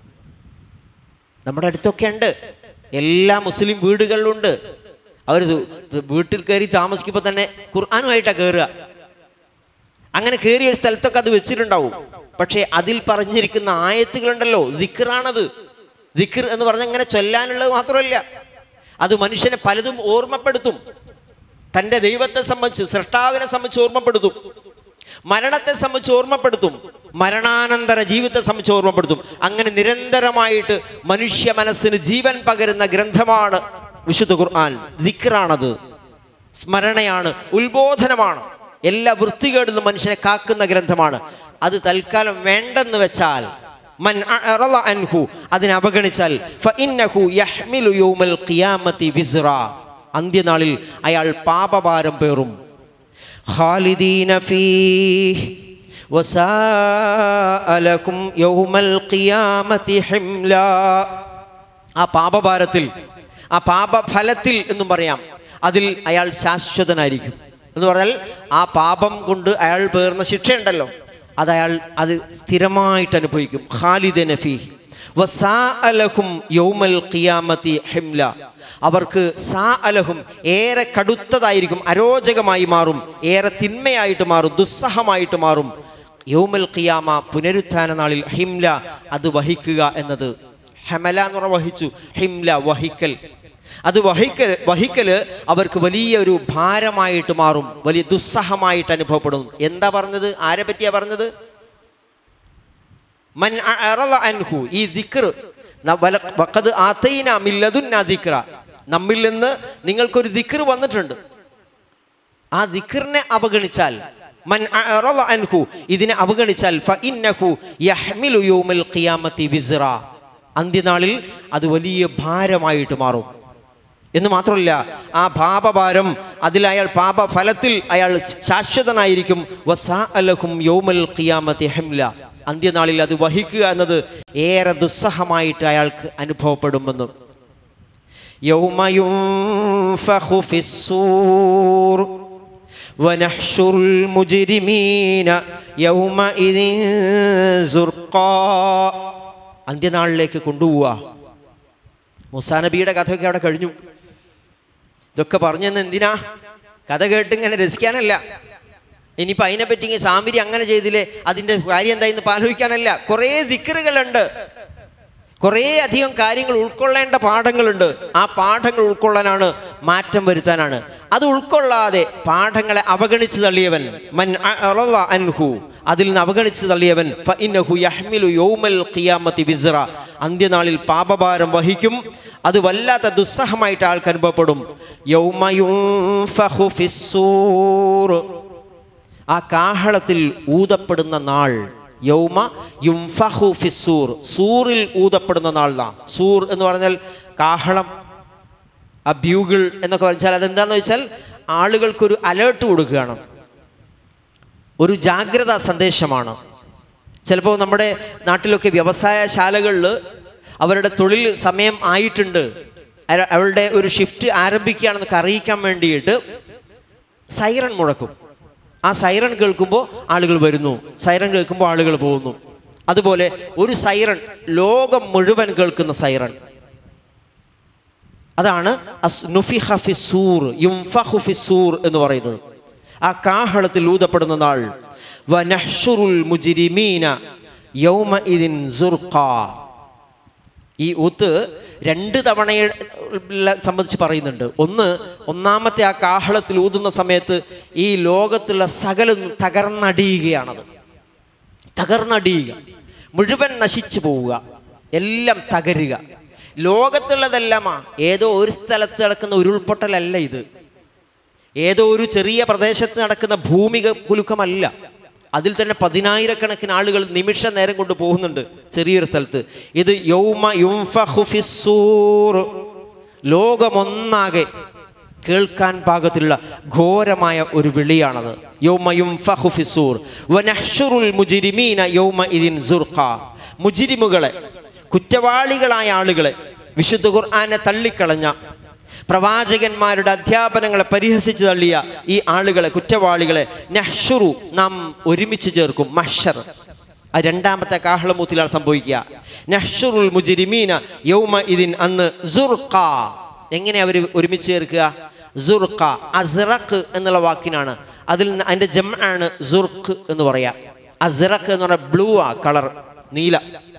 നമ്മുടെ അടുത്തൊക്കെ ഉണ്ട് എല്ലാ മുസ്ലിം വീടുകളിലുണ്ട് അവർ വീട്ടിൽ കയറി താമസിക്കുമ്പോൾ തന്നെ ഖുർആാനുമായിട്ടാണ് കയറുക അങ്ങനെ കയറിയ ഒരു സ്ഥലത്തൊക്കെ അത് വെച്ചിട്ടുണ്ടാവും പക്ഷേ അതിൽ പറഞ്ഞിരിക്കുന്ന ആയത്തുകളുണ്ടല്ലോ ദിക്കറാണത് ദിക്കർ എന്ന് പറഞ്ഞാൽ അങ്ങനെ ചൊല്ലാനുള്ളത് മാത്രമല്ല അത് മനുഷ്യനെ പലതും ഓർമ്മപ്പെടുത്തും തൻ്റെ ദൈവത്തെ സംബന്ധിച്ച് സൃഷ്ടാവിനെ സംബന്ധിച്ച് ഓർമ്മപ്പെടുത്തും മരണത്തെ സംബന്ധിച്ച് ഓർമ്മപ്പെടുത്തും മരണാനന്തര ജീവിതത്തെ സംബന്ധിച്ച് ഓർമ്മപ്പെടുത്തും അങ്ങനെ നിരന്തരമായിട്ട് മനുഷ്യ മനസ്സിന് ജീവൻ പകരുന്ന ഗ്രന്ഥമാണ് വിശുദ്ധ ഖുർആൻ ദിക്റാണത് സ്മരണയാണ് ഉത്ബോധനമാണ് എല്ലാ വൃത്തികേടിൽ നിന്നും മനുഷ്യനെ കാക്കുന്ന ഗ്രന്ഥമാണ് അത് തൽക്കാലം വേണ്ടെന്ന് വെച്ചാൽ മൻ അഅറള അൻഹു അതിനെ അവഗണിച്ചാൽ ഫഇന്നഹു യഹ്മിലു യൗമൽ ഖിയാമത്തി വിസ്റ അന്ത്യനാളിൽ അയാൾ പാപഭാരം പേറും ഖാലിദീന ഫീഹ് വസാഅലകും യൗമൽ ഖിയാമത്തി ഹിംലാ ആ പാപഭാരത്തിൽ ആ പാപഫലത്തിൽ എന്നും പറയാം അതിൽ അയാൾ ശാശ്വതനായിരിക്കും എന്ന് പറഞ്ഞാൽ ആ പാപം കൊണ്ട് അയാൾ പേർന്ന ശിക്ഷയുണ്ടല്ലോ അത് അയാൾ അത് സ്ഥിരമായിട്ട് അനുഭവിക്കും ഖാലിദ് നഫി വസാ അലഹും യൗമൽ ഖിയാമത്തി ഹിംല അവർക്ക് സാ അലഹും ഏറെ കടുത്തതായിരിക്കും അരോചകമായി മാറും ഏറെ തിന്മയായിട്ട് മാറും ദുസ്സഹമായിട്ട് മാറും യൗമൽ ഖിയാമ പുനരുത്ഥാന നാളിൽ ഹിംല അത് വഹിക്കുക എന്നത് ഹെമല എന്ന് പറഞ്ഞ വഹിച്ചു ഹിംല വഹിക്കൽ അത് വഹിക്കൽ വഹിക്കല് അവർക്ക് വലിയ ഒരു ഭാരമായിട്ട് മാറും വലിയ ദുസ്സഹമായിട്ട് അനുഭവപ്പെടും എന്താ പറഞ്ഞത് ആരെ പറ്റിയാ പറഞ്ഞത് മൻ അഅറള അൻഹു ഈ ദിക്ർ ന- വല- വഖദ് ആതൈന മിൻ ലദുന്ന ദിക്റ നമ്മിൽ നിന്ന് നിങ്ങൾക്കൊരു ദിക്ർ വന്നിട്ടുണ്ട് ആ ദിക്റിനെ അവഗണിച്ചാൽ മൻ അഅറള അൻഹു ഇതിനെ അവഗണിച്ചാൽ ഫഇന്നഹു യഹ്മിലു യൗമൽ ഖിയാമത്തി വിസ്റ അന്ത്യനാളിൽ അത് വലിയ ഭാരമായിട്ട് മാറും എന്ന് മാത്രമല്ല ആ പാപഭാരം അതിൽ അയാൾ പാപഫലത്തിൽ അയാൾ ശാശ്വതനായിരിക്കും വസാ അലഹും യൗമൽ ഖിയാമത്തി ഹംല അന്ത്യനാളിൽ അത് വഹിക്കുക എന്നത് ഏറെ ദുസ്സഹമായിട്ട് അയാൾക്ക് അനുഭവപ്പെടുമെന്നും يوم ينفخ في الصور ونحشر المجرمين يومئذ زرقا അന്ത്യനാളിലേക്ക് കൊണ്ടുപോവുക മുസാ നബിയുടെ കഥയൊക്കെ അവിടെ കഴിഞ്ഞു ഇതൊക്കെ പറഞ്ഞെന്ന് എന്തിനാ കഥ കേട്ട് ഇങ്ങനെ രസിക്കാനല്ല ഇനിയിപ്പോൾ അതിനെപ്പറ്റി ഇങ്ങനെ സാമിരി അങ്ങനെ ചെയ്തില്ലേ അതിൻ്റെ കാര്യം എന്തായെന്ന് ആലോചിക്കാനല്ല കുറേ ദിക്കറുകളുണ്ട് കുറേ അധികം കാര്യങ്ങൾ ഉൾക്കൊള്ളേണ്ട പാഠങ്ങളുണ്ട് ആ പാഠങ്ങൾ ഉൾക്കൊള്ളാനാണ് മാറ്റം വരുത്താനാണ് അത് ഉൾക്കൊള്ളാതെ പാഠങ്ങളെ അവഗണിച്ച് തള്ളിയവൻ മൻ അറള അൻഹു അതിൽ നിന്ന് അവഗണിച്ച് തള്ളിയവൻ ഫഇന്നഹു യഹ്മിലു യൗമൽ ഖിയാമത്തി വിസ്റ അന്ത്യനാളിൽ പാപഭാരം വഹിക്കും അത് വല്ലാത്ത ദുസ്സഹമായിട്ട് ആൾക്ക് അനുഭവപ്പെടും യൗമ യുൻഫഖു ഫിസ്സൂർ ആ കാഹളത്തിൽ ഊതപ്പെടുന്ന നാൾ യൗമ യുംഫഹു ഫിസൂർ സൂറിൽ ഊതപ്പെടുന്ന നാൾ നാ സൂർ എന്ന് പറഞ്ഞാൽ കാഹളം ആ ബ്യൂഗിൾ എന്നൊക്കെ വെച്ചാൽ അതെന്താന്ന് വെച്ചാൽ ആളുകൾക്കൊരു അലേർട്ട് കൊടുക്കുകയാണ് ഒരു ജാഗ്രതാ സന്ദേശമാണ് ചിലപ്പോൾ നമ്മുടെ നാട്ടിലൊക്കെ വ്യവസായശാലകളിൽ അവരുടെ തൊഴിൽ സമയം ആയിട്ടുണ്ട് അയ- അവരുടെ ഒരു ഷിഫ്റ്റ് ആരംഭിക്കുകയാണെന്നൊക്കെ അറിയിക്കാൻ വേണ്ടിയിട്ട് സൈറൺ മുഴക്കും ആ സൈറൺ കേൾക്കുമ്പോൾ ആളുകൾ വരുന്നു സൈറൺ കേൾക്കുമ്പോൾ ആളുകൾ പോകുന്നു അതുപോലെ ഒരു സൈറൺ ലോകം മുഴുവൻ കേൾക്കുന്ന സൈറൺ അതാണ് അസ് നുഫിഹ ഫിസ്സൂർ യുംഫഹു ഫിസ്സൂർ എന്ന് പറയുന്നത് ആ കാഹളത്തിൽ ഊതപ്പെടുന്ന നാൾ വനഹ്ഷുറുൽ മുജിരിമീന യൗമ ഇതിൻ ഈ ഊത്ത് രണ്ട് തവണയെ സംബന്ധിച്ച് പറയുന്നുണ്ട് ഒന്ന് ഒന്നാമത്തെ ആ കാഹളത്തിൽ ഊതുന്ന സമയത്ത് ഈ ലോകത്തുള്ള സകലും തകർന്നടിയുകയാണത് തകർന്നടിയുക മുഴുവൻ നശിച്ചു പോവുക എല്ലാം തകരുക ലോകത്തുള്ളതെല്ലാമാ ഏതോ ഒരു സ്ഥലത്ത് നടക്കുന്ന ഉരുൾപൊട്ടലല്ല ഇത് ഏതോ ഒരു ചെറിയ പ്രദേശത്ത് നടക്കുന്ന ഭൂമിക കുലുക്കമല്ല അതിൽ തന്നെ പതിനായിരക്കണക്കിന് ആളുകൾ നിമിഷ നേരം കൊണ്ട് പോകുന്നുണ്ട് ചെറിയൊരു സ്ഥലത്ത് ഇത് യൗമ യുംഫഖു ഫിസ്സൂർ ലോകമൊന്നാകെ കേൾക്കാൻ പാകത്തിലുള്ള ഘോരമായ ഒരു വിളിയാണത് യൗമ യുംഫഖു ഫിസ്സൂർ വനഹ്ഷുറുൽ മുജിരിമീന യൗമ ഇതിൻ സുർഖ മുജിരിമുകളെ കുറ്റവാളികളായ ആളുകളെ വിശുദ്ധ ഖുർആനെ തള്ളിക്കളഞ്ഞ പ്രവാചകന്മാരുടെ അധ്യാപനങ്ങളെ പരിഹസിച്ച് തള്ളിയ ഈ ആളുകളെ കുറ്റവാളികളെ നഹ്ഷുറു നാം ഒരുമിച്ച് ചേർക്കും മഷർ ആ രണ്ടാമത്തെ കാഹളമൂത്തിലാണ് സംഭവിക്കുക നഹ്ഷുറുൽ മുജിരിമീന യൗമ ഇതിൻ അന്ന് സുർഖ എങ്ങനെ അവർ ഒരുമിച്ച് ചേർക്കുക സുർഖ അസ്റഖ് എന്നുള്ള വാക്കിനാണ് അതിൽ നിന്ന് അതിൻ്റെ ജം ആണ് സുർക്ക് എന്ന് പറയാ അസ്റഖ് എന്ന് പറഞ്ഞാൽ ബ്ലൂ ആ കളർ നീല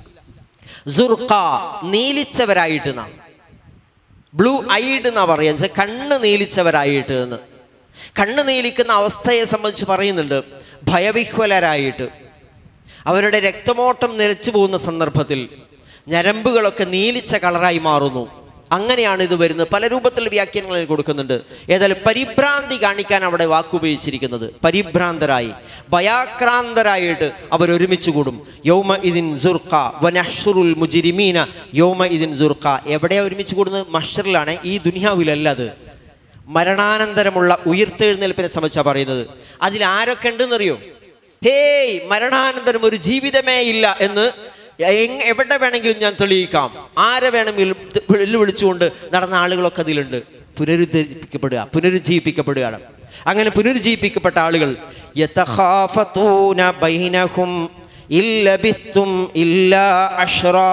സുർഖ നീലിച്ചവരായിട്ട് നാം ബ്ലൂ ഐഡ് എന്നാ പറയുക വെച്ചാൽ കണ്ണ് നീലിച്ചവരായിട്ട് എന്ന് കണ്ണ് നീലിക്കുന്ന അവസ്ഥയെ സംബന്ധിച്ച് പറയുന്നുണ്ട് ഭയവിഹ്വലരായിട്ട് അവരുടെ രക്തമോട്ടം നിരച്ചു പോകുന്ന സന്ദർഭത്തിൽ ഞരമ്പുകളൊക്കെ നീലിച്ച കളറായി മാറുന്നു അങ്ങനെയാണ് ഇത് വരുന്നത് പല രൂപത്തിൽ വ്യാഖ്യാനങ്ങൾ അതിന് കൊടുക്കുന്നുണ്ട് ഏതായാലും പരിഭ്രാന്തി കാണിക്കാൻ അവിടെ വാക്കുപയോഗിച്ചിരിക്കുന്നത് പരിഭ്രാന്തരായി ഭയാക്രാന്തരായിട്ട് അവർ ഒരുമിച്ച് കൂടും യൗമ ഇതിൻ സുർഖ വനഹ്ഷുറുൽ മുജിരിമീന യൗമ ഇതിൻ സുർഖ എവിടെയാ ഒരുമിച്ച് കൂടുന്നത് മഷറിലാണ് ഈ ദുനിയാവിലല്ല അത് മരണാനന്തരമുള്ള ഉയർത്തെഴുന്നേൽപ്പിനെ സംബന്ധിച്ചാണ് പറയുന്നത് അതിൽ ആരൊക്കെ ഉണ്ടെന്നറിയോ ഹേയ് മരണാനന്തരം ഒരു ജീവിതമേ ഇല്ല എന്ന് എങ് എവിടെ വേണമെങ്കിലും ഞാൻ തെളിയിക്കാം ആരെ വേണമെങ്കിലും ത- വെല്ലുവിളിച്ചുകൊണ്ട് നടന്ന ആളുകളൊക്കെ അതിലുണ്ട് പുനരുദ്ധരിപ്പിക്കപ്പെടുക പുനരുജ്ജീവിപ്പിക്കപ്പെടുകയാണ് അങ്ങനെ പുനരുജ്ജീവിപ്പിക്കപ്പെട്ട ആളുകൾ യതഖാഫതൂന ബൈനഹും ഇല്ലബിസ്തും ഇല്ലാ അഷ്റാ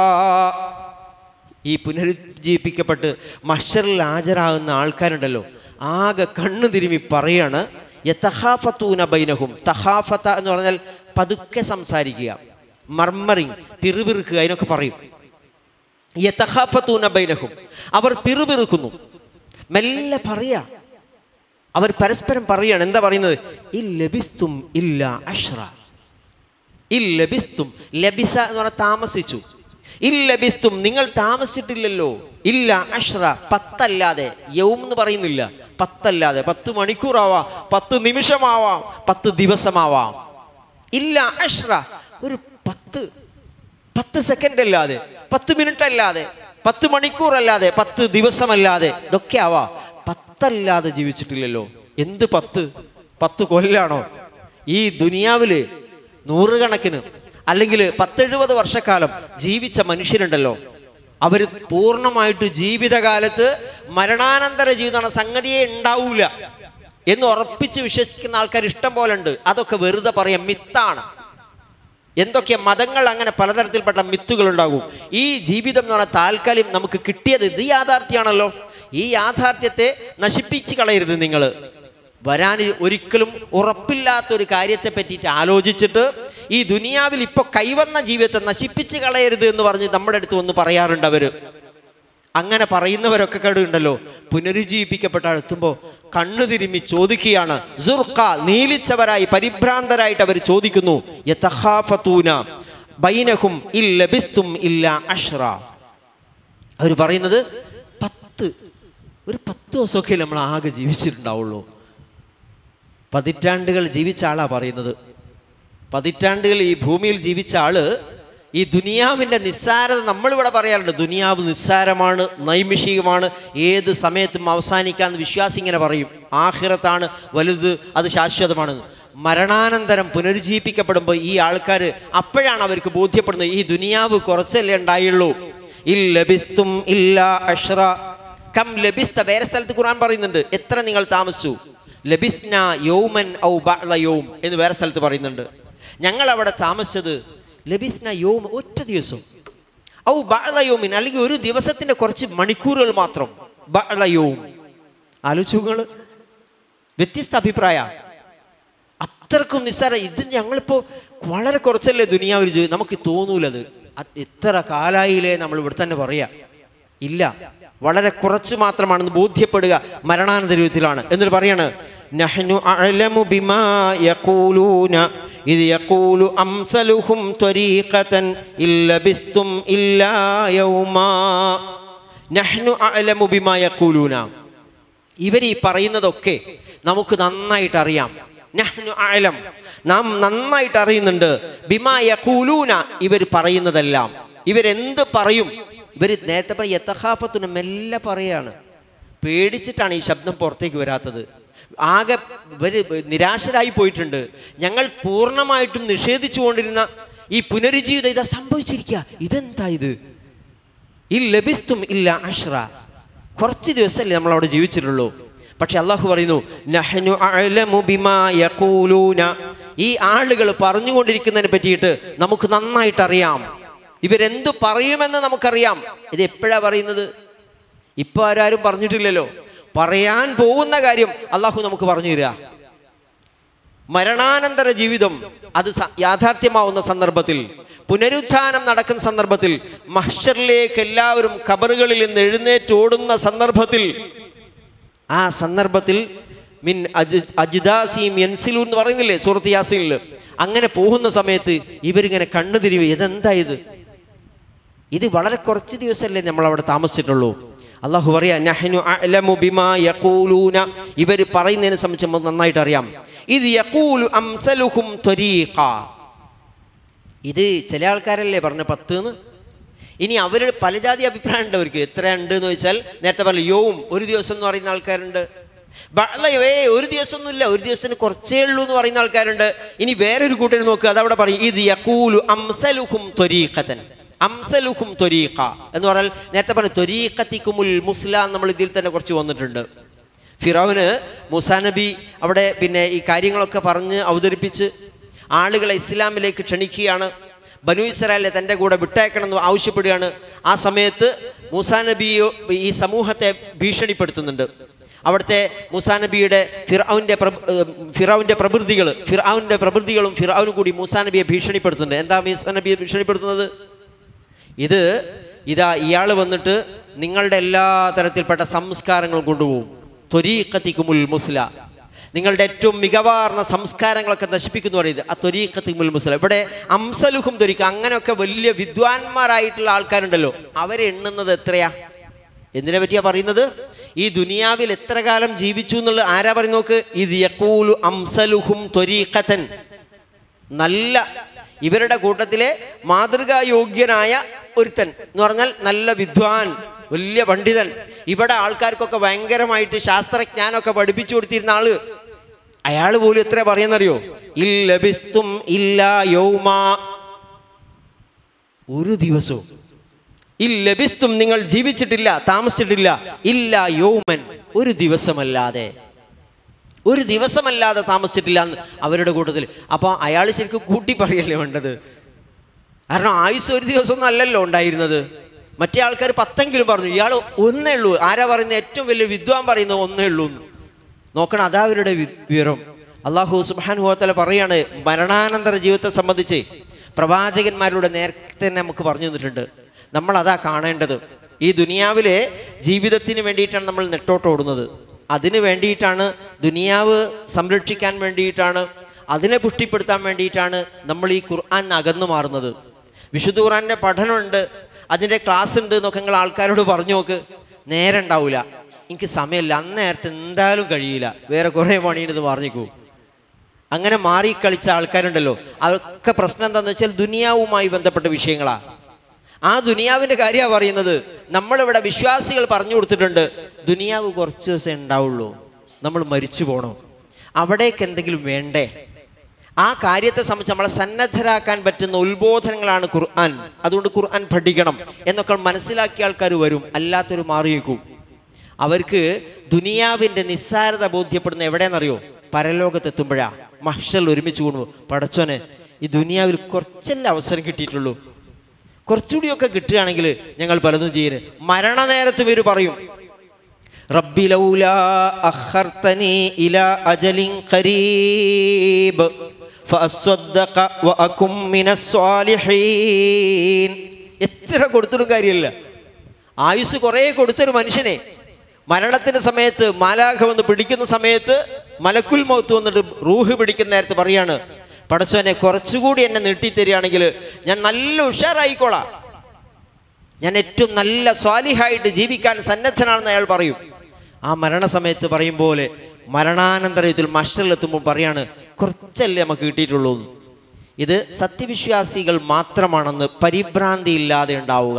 ഈ പുനരുജ്ജീവിപ്പിക്കപ്പെട്ട് മഷറിൽ ഹാജരാകുന്ന ആൾക്കാരുണ്ടല്ലോ ആകെ കണ്ണു തിരുമി പറയാണ് യതഹാഫത്തൂന ബൈനഹും തഹാഫത്ത എന്ന് പറഞ്ഞാൽ പതുക്കെ സംസാരിക്കുക മർമറിങ് പിറുപിറുക്കുക അതിനൊക്കെ പറയും യതഹാഫത്തൂന ബൈനഹും അവർ പിറുപിറുക്കുന്നു മെല്ലെ പറയാ അവർ പരസ്പരം പറയാണ് എന്താ പറയുന്നത് ഈ ലബിസ്തും ഇല്ല അഷ്റ ഇൽ ലബിസ്തും ലബിസ എന്ന് പറഞ്ഞാൽ താമസിച്ചു ഇൽ ലബിസ്തും നിങ്ങൾ താമസിച്ചിട്ടില്ലല്ലോ ഇല്ല അഷ്റ പത്തല്ലാതെ യൗം എന്ന് പറയുന്നില്ല പത്തല്ലാതെ പത്ത് മണിക്കൂറാവാം പത്ത് നിമിഷമാവാം പത്ത് ദിവസമാവാം ഇല്ല അഷ്റ ഒരു പത്ത് പത്ത് സെക്കൻഡ് അല്ലാതെ പത്ത് മിനിറ്റ് അല്ലാതെ പത്ത് മണിക്കൂറല്ലാതെ പത്ത് ദിവസമല്ലാതെ ഇതൊക്കെ ആവാ പത്തല്ലാതെ ജീവിച്ചിട്ടില്ലല്ലോ എന്ത് പത്ത് പത്ത് കൊല്ലാണോ ഈ ദുനിയാവില് നൂറുകണക്കിന് അല്ലെങ്കിൽ പത്തെഴുപത് വർഷക്കാലം ജീവിച്ച മനുഷ്യരുണ്ടല്ലോ അവർ പൂർണ്ണമായിട്ട് ജീവിതകാലത്ത് മരണാനന്തര ജീവിതമാണ് സംഗതിയെ ഉണ്ടാവൂല എന്ന് ഉറപ്പിച്ച് വിശ്വസിക്കുന്ന ആൾക്കാർ ഇഷ്ടം പോലെ ഉണ്ട് അതൊക്കെ വെറുതെ പറയാം മിത്താണ് എന്തൊക്കെ മതങ്ങൾ അങ്ങനെ പലതരത്തിൽപ്പെട്ട മിത്തുകൾ ഉണ്ടാകും ഈ ജീവിതം എന്ന് പറഞ്ഞാൽ താൽക്കാലികം നമുക്ക് കിട്ടിയത് ഇത് യാഥാർത്ഥ്യമാണല്ലോ ഈ യാഥാർത്ഥ്യത്തെ നശിപ്പിച്ച് കളയരുത് നിങ്ങൾ വരാൻ ഒരിക്കലും ഉറപ്പില്ലാത്ത ഒരു കാര്യത്തെ പറ്റിയിട്ട് ആലോചിച്ചിട്ട് ഈ ദുനിയാവിൽ ഇപ്പോൾ കൈവന്ന ജീവിതത്തെ നശിപ്പിച്ച് കളയരുത് എന്ന് പറഞ്ഞ് നമ്മുടെ അടുത്ത് വന്ന് പറയാറുണ്ട് അവര് അങ്ങനെ പറയുന്നവരൊക്കെ കടുണ്ടല്ലോ പുനരുജ്ജീവിപ്പിക്കപ്പെട്ട എത്തുമ്പോൾ കണ്ണു തിരുമ്മി ചോദിക്കുകയാണ് സുർഖ നീലിച്ചവരായി പരിഭ്രാന്തരായിട്ട് അവർ ചോദിക്കുന്നു യതഖാഫതൂന ബൈനഹും ഇല്ലബിസ്തും ഇല്ല അഷ്റ അവർ പറയുന്നത് പത്ത് ഒരു പത്ത് ദിവസമൊക്കെ നമ്മൾ ആകെ ജീവിച്ചിട്ടുണ്ടാവുള്ളൂ പതിറ്റാണ്ടുകൾ ജീവിച്ച ആളാ പറയുന്നത് പതിറ്റാണ്ടുകൾ ഈ ഭൂമിയിൽ ജീവിച്ച ആള് ഈ ദുനിയാവിൻ്റെ നിസ്സാരത നമ്മളിവിടെ പറയാറുണ്ട് ദുനിയാവ് നിസ്സാരമാണ് നൈമിഷികമാണ് ഏത് സമയത്തും അവസാനിക്കാമെന്ന് വിശ്വാസം ഇങ്ങനെ പറയും ആഹിറത്താണ് വലുത് അത് ശാശ്വതമാണെന്ന് മരണാനന്തരം പുനരുജ്ജീവിപ്പിക്കപ്പെടുമ്പോൾ ഈ ആൾക്കാർ അപ്പോഴാണ് അവർക്ക് ബോധ്യപ്പെടുന്നത് ഈ ദുനിയാവ് കുറച്ചല്ലേ ഉണ്ടായുള്ളൂ ഇൽ ലബിസ്തും ഇല്ല അഷ്റ കം ലബിസ്ത വേറെ സ്ഥലത്ത് ഖുർആൻ പറയുന്നുണ്ട് എത്ര നിങ്ങൾ താമസിച്ചു ലബിസ്ന യൗമൻ ഔ ബഅ്ള യൗം എന്ന് വേറെ സ്ഥലത്ത് പറയുന്നുണ്ട് ഞങ്ങൾ അവിടെ താമസിച്ചത് ലബിസ്ന യൗം ഒറ്റ ദിവസം ഔ ബഅ്ള യൗമിൻ അല്ലെങ്കിൽ ഒരു ദിവസത്തിന്റെ കുറച്ച് മണിക്കൂറുകൾ മാത്രം ബഅ്ള യൗം ആലോചിച്ചുകൾ വ്യത്യസ്ത അഭിപ്രായ അത്രക്കും നിസ്സാര ഇത് ഞങ്ങളിപ്പോൾ വളരെ കുറച്ചല്ലേ ദുനിയാവിൽ ജീവി- നമുക്ക് തോന്നൂലത് അത് എത്ര കാലായില്ലേ നമ്മൾ ഇവിടെ തന്നെ പറയാ ഇല്ല വളരെ കുറച്ച് മാത്രമാണെന്ന് ബോധ്യപ്പെടുക മരണാനന്തര ജീവിതത്തിലാണ് എന്നിട്ട് പറയാണ് നഹ്നു അഅലമു ബിമാ യഖൂലൂന ഇത് യഖൂലു അംസലുഹും ത്വരീഖതൻ ഇല്ല ബിസ്തും ഇല്ലാ യൗമാ നഹ്നു അഅലമു ബിമാ യഖൂലൂന ഇവർ ഈ പറയുന്നതൊക്കെ നമുക്ക് നന്നായിട്ട് അറിയാം നഹ്നു അഅലം നാം നന്നായിട്ട് അറിയുന്നുണ്ട് ബിമാ യഖൂലൂന ഇവർ പറയുന്നതെല്ലാം ഇവരെന്ത് പറയും ഇവർ നേരത്തെ പറ യത്തഹാഫത്തുന മെല്ലെ പറയാണ് പേടിച്ചിട്ടാണ് ഈ ശബ്ദം പുറത്തേക്ക് വരാത്തത് ആകെ ഇവർ നിരാശരായി പോയിട്ടുണ്ട് ഞങ്ങൾ പൂർണ്ണമായിട്ടും നിഷേധിച്ചുകൊണ്ടിരുന്ന ഈ പുനരുജ്ജീവിതം ഇതാ സംഭവിച്ചിരിക്കുക ഇതെന്താ ഇത് ഈ ലഭിസ്തും ഇല്ല അഷ്റ കുറച്ച് ദിവസമല്ലേ നമ്മൾ അവിടെ ജീവിച്ചിട്ടുള്ളൂ പക്ഷെ അള്ളാഹു പറയുന്നു നഹ്നു അഅലമു ബിമാ യഖൂലൂന ഈ ആളുകൾ പറഞ്ഞുകൊണ്ടിരിക്കുന്നതിനെ പറ്റിയിട്ട് നമുക്ക് നന്നായിട്ട് അറിയാം ഇവരെന്ത് പറയുമെന്ന് നമുക്കറിയാം ഇത് എപ്പോഴാ പറയുന്നത് ഇപ്പൊ ആരാരും പറഞ്ഞിട്ടില്ലല്ലോ പറയാൻ പോകുന്ന കാര്യം അള്ളാഹു നമുക്ക് പറഞ്ഞു തരിക മരണാനന്തര ജീവിതം അത് സ- യാഥാർത്ഥ്യമാവുന്ന സന്ദർഭത്തിൽ പുനരുത്ഥാനം നടക്കുന്ന സന്ദർഭത്തിൽ മഹ്ഷറിലേക്ക് എല്ലാവരും ഖബറുകളിൽ നിന്ന് എഴുന്നേറ്റോടുന്ന സന്ദർഭത്തിൽ ആ സന്ദർഭത്തിൽ മിൻ അജ് അജിദാസിയും യൻസിലു എന്ന് പറയുന്നില്ലേ സൂറത്ത് യാസീനിൽ അങ്ങനെ പോകുന്ന സമയത്ത് ഇവരിങ്ങനെ കണ്ണു തിരിവ് ഇതെന്താ ഇത് ഇത് വളരെ കുറച്ച് ദിവസമല്ലേ നമ്മൾ അവിടെ താമസിച്ചിട്ടുള്ളൂ അള്ളാഹു പറയാ നഹ്നു അഅലമു ബിമാ യഖൂലൂന ഇവർ പറയുന്നതിനെ സംബന്ധിച്ച് നമുക്ക് നന്നായിട്ട് അറിയാം ഇത് യഖൂലു അംസലുഹും ത്വരീഖ ഇത് ചില ആൾക്കാരല്ലേ പറഞ്ഞ പത്ത് എന്ന് ഇനി അവരുടെ പല ജാതി അഭിപ്രായം ഉണ്ട് അവർക്ക് എത്ര ഉണ്ട് എന്ന് വെച്ചാൽ നേരത്തെ പറഞ്ഞു യോവും ഒരു ദിവസം എന്ന് പറയുന്ന ആൾക്കാരുണ്ട് ബഅ്ളയോ, ഏയ് ഒരു ദിവസമൊന്നുമില്ല ഒരു ദിവസത്തിന് കുറച്ചേ ഉള്ളൂ എന്ന് പറയുന്ന ആൾക്കാരുണ്ട് ഇനി വേറൊരു കൂട്ടർ നോക്കുക അതവിടെ പറയും ഇത് യഖൂലു അംസലുഹും ത്വരീഖതൻ അംസലുഹും ത്വരീഖ എന്ന് പറഞ്ഞാൽ നേരത്തെ പറഞ്ഞു ത്വരീഖത്തിക്കുമുൽ മുസ്ലാം നമ്മൾ ഇതിൽ തന്നെ കുറച്ച് വന്നിട്ടുണ്ട് ഫിറോവിന് മൂസാ നബി അവിടെ പിന്നെ ഈ കാര്യങ്ങളൊക്കെ പറഞ്ഞ് അവതരിപ്പിച്ച് ആളുകളെ ഇസ്ലാമിലേക്ക് ക്ഷണിക്കുകയാണ് ബനു ഇസ്രായേലിനെ തൻ്റെ കൂടെ വിട്ടയക്കണമെന്ന് ആവശ്യപ്പെടുകയാണ് ആ സമയത്ത് മൂസാ നബിയോ ഈ സമൂഹത്തെ ഭീഷണിപ്പെടുത്തുന്നുണ്ട് അവിടുത്തെ മൂസാ നബിയുടെ ഫിറൌൻ്റെ ഫിറൌൻ്റെ പ്രവൃത്തികൾ ഫിറൌൻ്റെ പ്രവൃത്തികളും ഫിറൌനും കൂടി മൂസാ നബിയെ ഭീഷണിപ്പെടുത്തുന്നുണ്ട് എന്താ മൂസാ നബിയെ ഭീഷണിപ്പെടുത്തുന്നത് ഇത് ഇതാ ഇയാൾ വന്നിട്ട് നിങ്ങളുടെ എല്ലാ തരത്തിൽപ്പെട്ട സംസ്കാരങ്ങളും കൊണ്ടുപോകും ത്വരീക്കത്തിക്കുമുൽ മുസ്ല നിങ്ങളുടെ ഏറ്റവും മികവാർന്ന സംസ്കാരങ്ങളൊക്കെ നശിപ്പിക്കുന്നു പറയുന്നത് ആ ത്വരീക്കത്തിക്കുമുൽ മുസ്ല ഇവിടെ അംസലുഹും ത്വരീക്ക അങ്ങനെയൊക്കെ വലിയ വിദ്വാൻമാരായിട്ടുള്ള ആൾക്കാരുണ്ടല്ലോ അവരെ എണ്ണുന്നത് എത്രയാ എന്തിനെ പറ്റിയാ പറയുന്നത് ഈ ദുനിയാവിൽ എത്ര കാലം ജീവിച്ചു എന്നുള്ളത് ആരാ പറയുന്ന നോക്ക് ഇത് യക്കൂലു അംസലുഹും ത്വരീക്കത്തൻ നല്ല ഇവരുടെ കൂട്ടത്തിലെ മാതൃകായോഗ്യനായ ഒരുത്തൻ എന്ന് പറഞ്ഞാൽ നല്ല വിദ്വാൻ വലിയ പണ്ഡിതൻ ഇവിടെ ആൾക്കാർക്കൊക്കെ ഭയങ്കരമായിട്ട് ശാസ്ത്രജ്ഞാനമൊക്കെ പഠിപ്പിച്ചു കൊടുത്തിരുന്ന ആള് അയാൾ പോലും എത്ര പറയുന്നറിയോ ഇല്ലബിസ്തും ഇല്ല യൗമാ ഒരു ദിവസവും ഇല്ലബിസ്തും നിങ്ങൾ ജീവിച്ചിട്ടില്ല താമസിച്ചിട്ടില്ല ഇല്ല യൗമൻ ഒരു ദിവസമല്ലാതെ ഒരു ദിവസമല്ലാതെ താമസിച്ചിട്ടില്ല എന്ന് അവരുടെ കൂട്ടത്തിൽ അപ്പോൾ അയാൾ ശരിക്കും കൂട്ടി പറയല്ലേ വേണ്ടത് കാരണം ആയുസ് ഒരു ദിവസമൊന്നും അല്ലല്ലോ ഉണ്ടായിരുന്നത് മറ്റേ ആൾക്കാർ പത്തെങ്കിലും പറഞ്ഞു ഇയാൾ ഒന്നേ ഉള്ളൂ ആരാ പറയുന്നത് ഏറ്റവും വലിയ വിദ്വാൻ പറയുന്നത് ഒന്നേ ഉള്ളൂ എന്ന് നോക്കണം അതാ അവരുടെ വി- വിവരം അള്ളാഹു സുബാനുഭവത്തല പറയാണ് മരണാനന്തര ജീവിതത്തെ സംബന്ധിച്ച് പ്രവാചകന്മാരുടെ നേരത്തെ തന്നെ നമുക്ക് പറഞ്ഞു തന്നിട്ടുണ്ട് നമ്മൾ അതാ കാണേണ്ടത് ഈ ദുനിയാവിലെ ജീവിതത്തിന് വേണ്ടിയിട്ടാണ് നമ്മൾ നെട്ടോട്ടോടുന്നത് അതിന് വേണ്ടിയിട്ടാണ് ദുനിയാവ് സംരക്ഷിക്കാൻ വേണ്ടിയിട്ടാണ് അതിനെ പുഷ്ടിപ്പെടുത്താൻ വേണ്ടിയിട്ടാണ് നമ്മൾ ഈ ഖുർആൻ അകന്നു മാറുന്നത് വിശുദ്ധ ഖുർആൻ്റെ പഠനമുണ്ട് അതിൻ്റെ ക്ലാസ് ഉണ്ട് എന്നൊക്കെ നിങ്ങൾ ആൾക്കാരോട് പറഞ്ഞു നോക്ക് നേരെ ഉണ്ടാവില്ല എനിക്ക് സമയമില്ല അന്നേരത്തെ എന്തായാലും കഴിയില്ല വേറെ കുറേ പണിയുണ്ടെന്ന് പറഞ്ഞേക്കൂ അങ്ങനെ മാറി കളിച്ച ആൾക്കാരുണ്ടല്ലോ അതൊക്കെ പ്രശ്നം എന്താണെന്ന് വെച്ചാൽ ദുനിയാവുമായി ബന്ധപ്പെട്ട വിഷയങ്ങളാണ് ആ ദുനിയാവിൻ്റെ കാര്യമാണ് പറയുന്നത് നമ്മളിവിടെ വിശ്വാസികൾ പറഞ്ഞു കൊടുത്തിട്ടുണ്ട് ദുനിയാവ് കുറച്ച് ദിവസം ഉണ്ടാവുള്ളൂ നമ്മൾ മരിച്ചു പോകണം അവിടേക്ക് എന്തെങ്കിലും വേണ്ടേ ആ കാര്യത്തെ സംബന്ധിച്ച് നമ്മളെ സന്നദ്ധരാക്കാൻ പറ്റുന്ന ഉത്ബോധനങ്ങളാണ് ഖുർആൻ അതുകൊണ്ട് ഖുർആൻ പഠിക്കണം എന്നൊക്കെ മനസ്സിലാക്കിയ ആൾക്കാർ വരും അല്ലാത്തൊരു മാറിയേക്കും അവർക്ക് ദുനിയാവിൻ്റെ നിസ്സാരത ബോധ്യപ്പെടുന്ന എവിടെയെന്നറിയോ പരലോകത്തെത്തുമ്പോഴാ മഷൽ ഒരുമിച്ച് കൊണ്ടു പടച്ചോനെ ഈ ദുനിയാവിൽ കുറച്ചല്ലേ അവസരം കിട്ടിയിട്ടുള്ളൂ കുറച്ചുകൂടിയൊക്കെ കിട്ടുകയാണെങ്കിൽ ഞങ്ങൾ പലതും ചെയ്യുന്നത് മരണനേരത്തും ഇവർ പറയും റബ്ബി ലൗലാ അഖർതനി ഇലാ അജലിൻ ഖരീബ് ഫഅസ്വദ്ദഖ വഅകും മിനസ് സ്വാലിഹീൻ എത്ര കൊടുത്തിട്ടും കാര്യമില്ല ആയുസ് കുറേ കൊടുത്തൊരു മനുഷ്യനെ മരണത്തിന്റെ സമയത്ത് മാലാഖ വന്ന് പിടിക്കുന്ന സമയത്ത് മലക്കുൽ മൗത്ത് വന്നിട്ട് റൂഹ് പിടിക്കുന്ന നേരത്ത് പറയാണ് പടച്ചോനെ കുറച്ചുകൂടി എന്നെ നീട്ടിത്തരികയാണെങ്കിൽ ഞാൻ നല്ല ഉഷാറായിക്കോളാം ഞാൻ ഏറ്റവും നല്ല സ്വാലിഹായിട്ട് ജീവിക്കാൻ സന്നദ്ധനാണെന്ന് അയാൾ പറയും ആ മരണസമയത്ത് പറയും പോലെ മരണാനന്തരത്തിൽ മഷറിലെത്തുമ്പോൾ പറയാണ് കുറച്ചല്ലേ നമുക്ക് കിട്ടിയിട്ടുള്ളൂ എന്ന്. ഇത് സത്യവിശ്വാസികൾ മാത്രമാണെന്ന് പരിഭ്രാന്തി ഇല്ലാതെ ഉണ്ടാവുക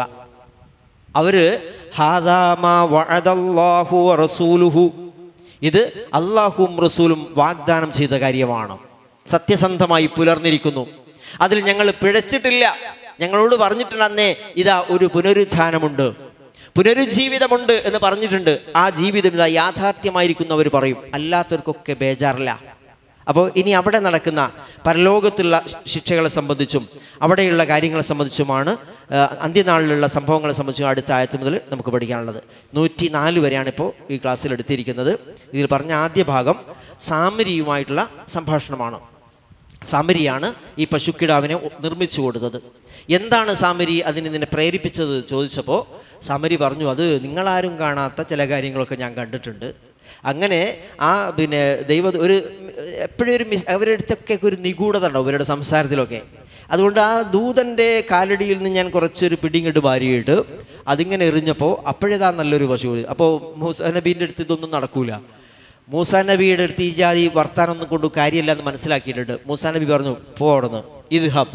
അവര് ഹാദാമാ വഅദല്ലാഹു വറസൂലുഹു ഇത് അള്ളാഹുവും റസൂലും വാഗ്ദാനം ചെയ്ത കാര്യമാണ് സത്യസന്ധമായി പുലർന്നിരിക്കുന്നു അതിൽ ഞങ്ങൾ പിഴച്ചിട്ടില്ല ഞങ്ങളോട് പറഞ്ഞിട്ടുണ്ട് അന്നേ ഇതാ ഒരു പുനരുത്ഥാനമുണ്ട് പുനരുജ്ജീവിതമുണ്ട് എന്ന് പറഞ്ഞിട്ടുണ്ട് ആ ജീവിതം ഇതാ യാഥാർത്ഥ്യമായിരിക്കുന്നവർ പറയും അല്ലാത്തവർക്കൊക്കെ ബേജാറില്ല അപ്പോൾ ഇനി അവിടെ നടക്കുന്ന പരലോകത്തുള്ള ശിക്ഷകളെ സംബന്ധിച്ചും അവിടെയുള്ള കാര്യങ്ങളെ സംബന്ധിച്ചുമാണ് ആ, അന്ത്യനാളിലുള്ള സംഭവങ്ങളെ സംബന്ധിച്ചും അടുത്ത ആയത്ത് മുതൽ നമുക്ക് പഠിക്കാനുള്ളത് നൂറ്റി നാല് വരെയാണ് ഇപ്പോൾ ഈ ക്ലാസ്സിൽ എടുത്തിരിക്കുന്നത് ഇതിൽ പറഞ്ഞ ആദ്യ ഭാഗം സാമരിയുമായിട്ടുള്ള സംഭാഷണമാണ് സാമരിയാണ് ഈ പശുക്കിടാവിനെ നിർമ്മിച്ചു കൊടുത്തത് എന്താണ് സാമരി അതിന് നിന്നെ പ്രേരിപ്പിച്ചത് ചോദിച്ചപ്പോൾ സാമരി പറഞ്ഞു അത് നിങ്ങളാരും കാണാത്ത ചില കാര്യങ്ങളൊക്കെ ഞാൻ കണ്ടിട്ടുണ്ട് അങ്ങനെ ആ പിന്നെ ദൈവ ഒരു എപ്പോഴും ഒരു മിസ് അവരുടെ അടുത്തൊക്കെ ഒരു നിഗൂഢത ഉണ്ടാവും അവരുടെ സംസാരത്തിലൊക്കെ അതുകൊണ്ട് ആ ദൂതൻ്റെ കാലടിയിൽ നിന്ന് ഞാൻ കുറച്ചൊരു പിടിങ്ങിട്ട് വാരിയിട്ട് അതിങ്ങനെ എറിഞ്ഞപ്പോൾ അപ്പോഴേതാ നല്ലൊരു പശു അപ്പോൾ മൂസ നബീൻ്റെ അടുത്ത് ഇതൊന്നും നടക്കൂല മൂസാ നബിയുടെ അടുത്ത് ഈ ജാതി വർത്താനൊന്നും കൊണ്ട് കാര്യമില്ല എന്ന് മനസ്സിലാക്കിയിട്ടുണ്ട് മൂസാ നബി പറഞ്ഞു പോ അവിടുന്ന് ഇത് ഹബ്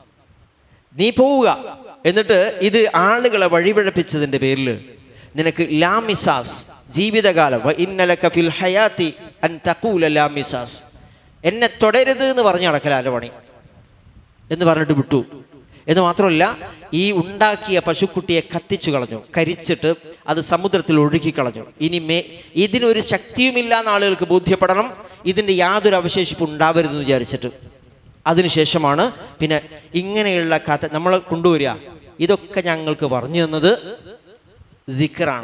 നീ പോവുക എന്നിട്ട് ഇത് ആളുകളെ വഴിപിഴപ്പിച്ചതിൻ്റെ പേരിൽ നിനക്ക് ലാമിസാസ് ജീവിതകാലം വ ഇന്നലക ഫിൽ ഹയാത്തി അൻ തഖൂല ലാമിസാസ് എന്നെ തുടരുത് എന്ന് പറഞ്ഞ് നടക്കലാല പണി എന്ന് പറഞ്ഞിട്ട് വിട്ടു എന്ന് മാത്രമല്ല ഈ ഉണ്ടാക്കിയ പശുക്കുട്ടിയെ കത്തിച്ചു കളഞ്ഞു കരിച്ചിട്ട് അത് സമുദ്രത്തിൽ ഒഴുക്കി കളഞ്ഞു ഇനി മേ ഇതിനൊരു ശക്തിയുമില്ല എന്ന് ആളുകൾക്ക് ബോധ്യപ്പെടണം ഇതിൻ്റെ യാതൊരു അവശേഷിപ്പും ഉണ്ടാവരുതെന്ന് വിചാരിച്ചിട്ട് അതിനുശേഷമാണ് പിന്നെ ഇങ്ങനെയുള്ള കഥ നമ്മൾ കൊണ്ടുവരിക ഇതൊക്കെ ഞങ്ങൾക്ക് പറഞ്ഞു തന്നത് ദിക്കറാണ്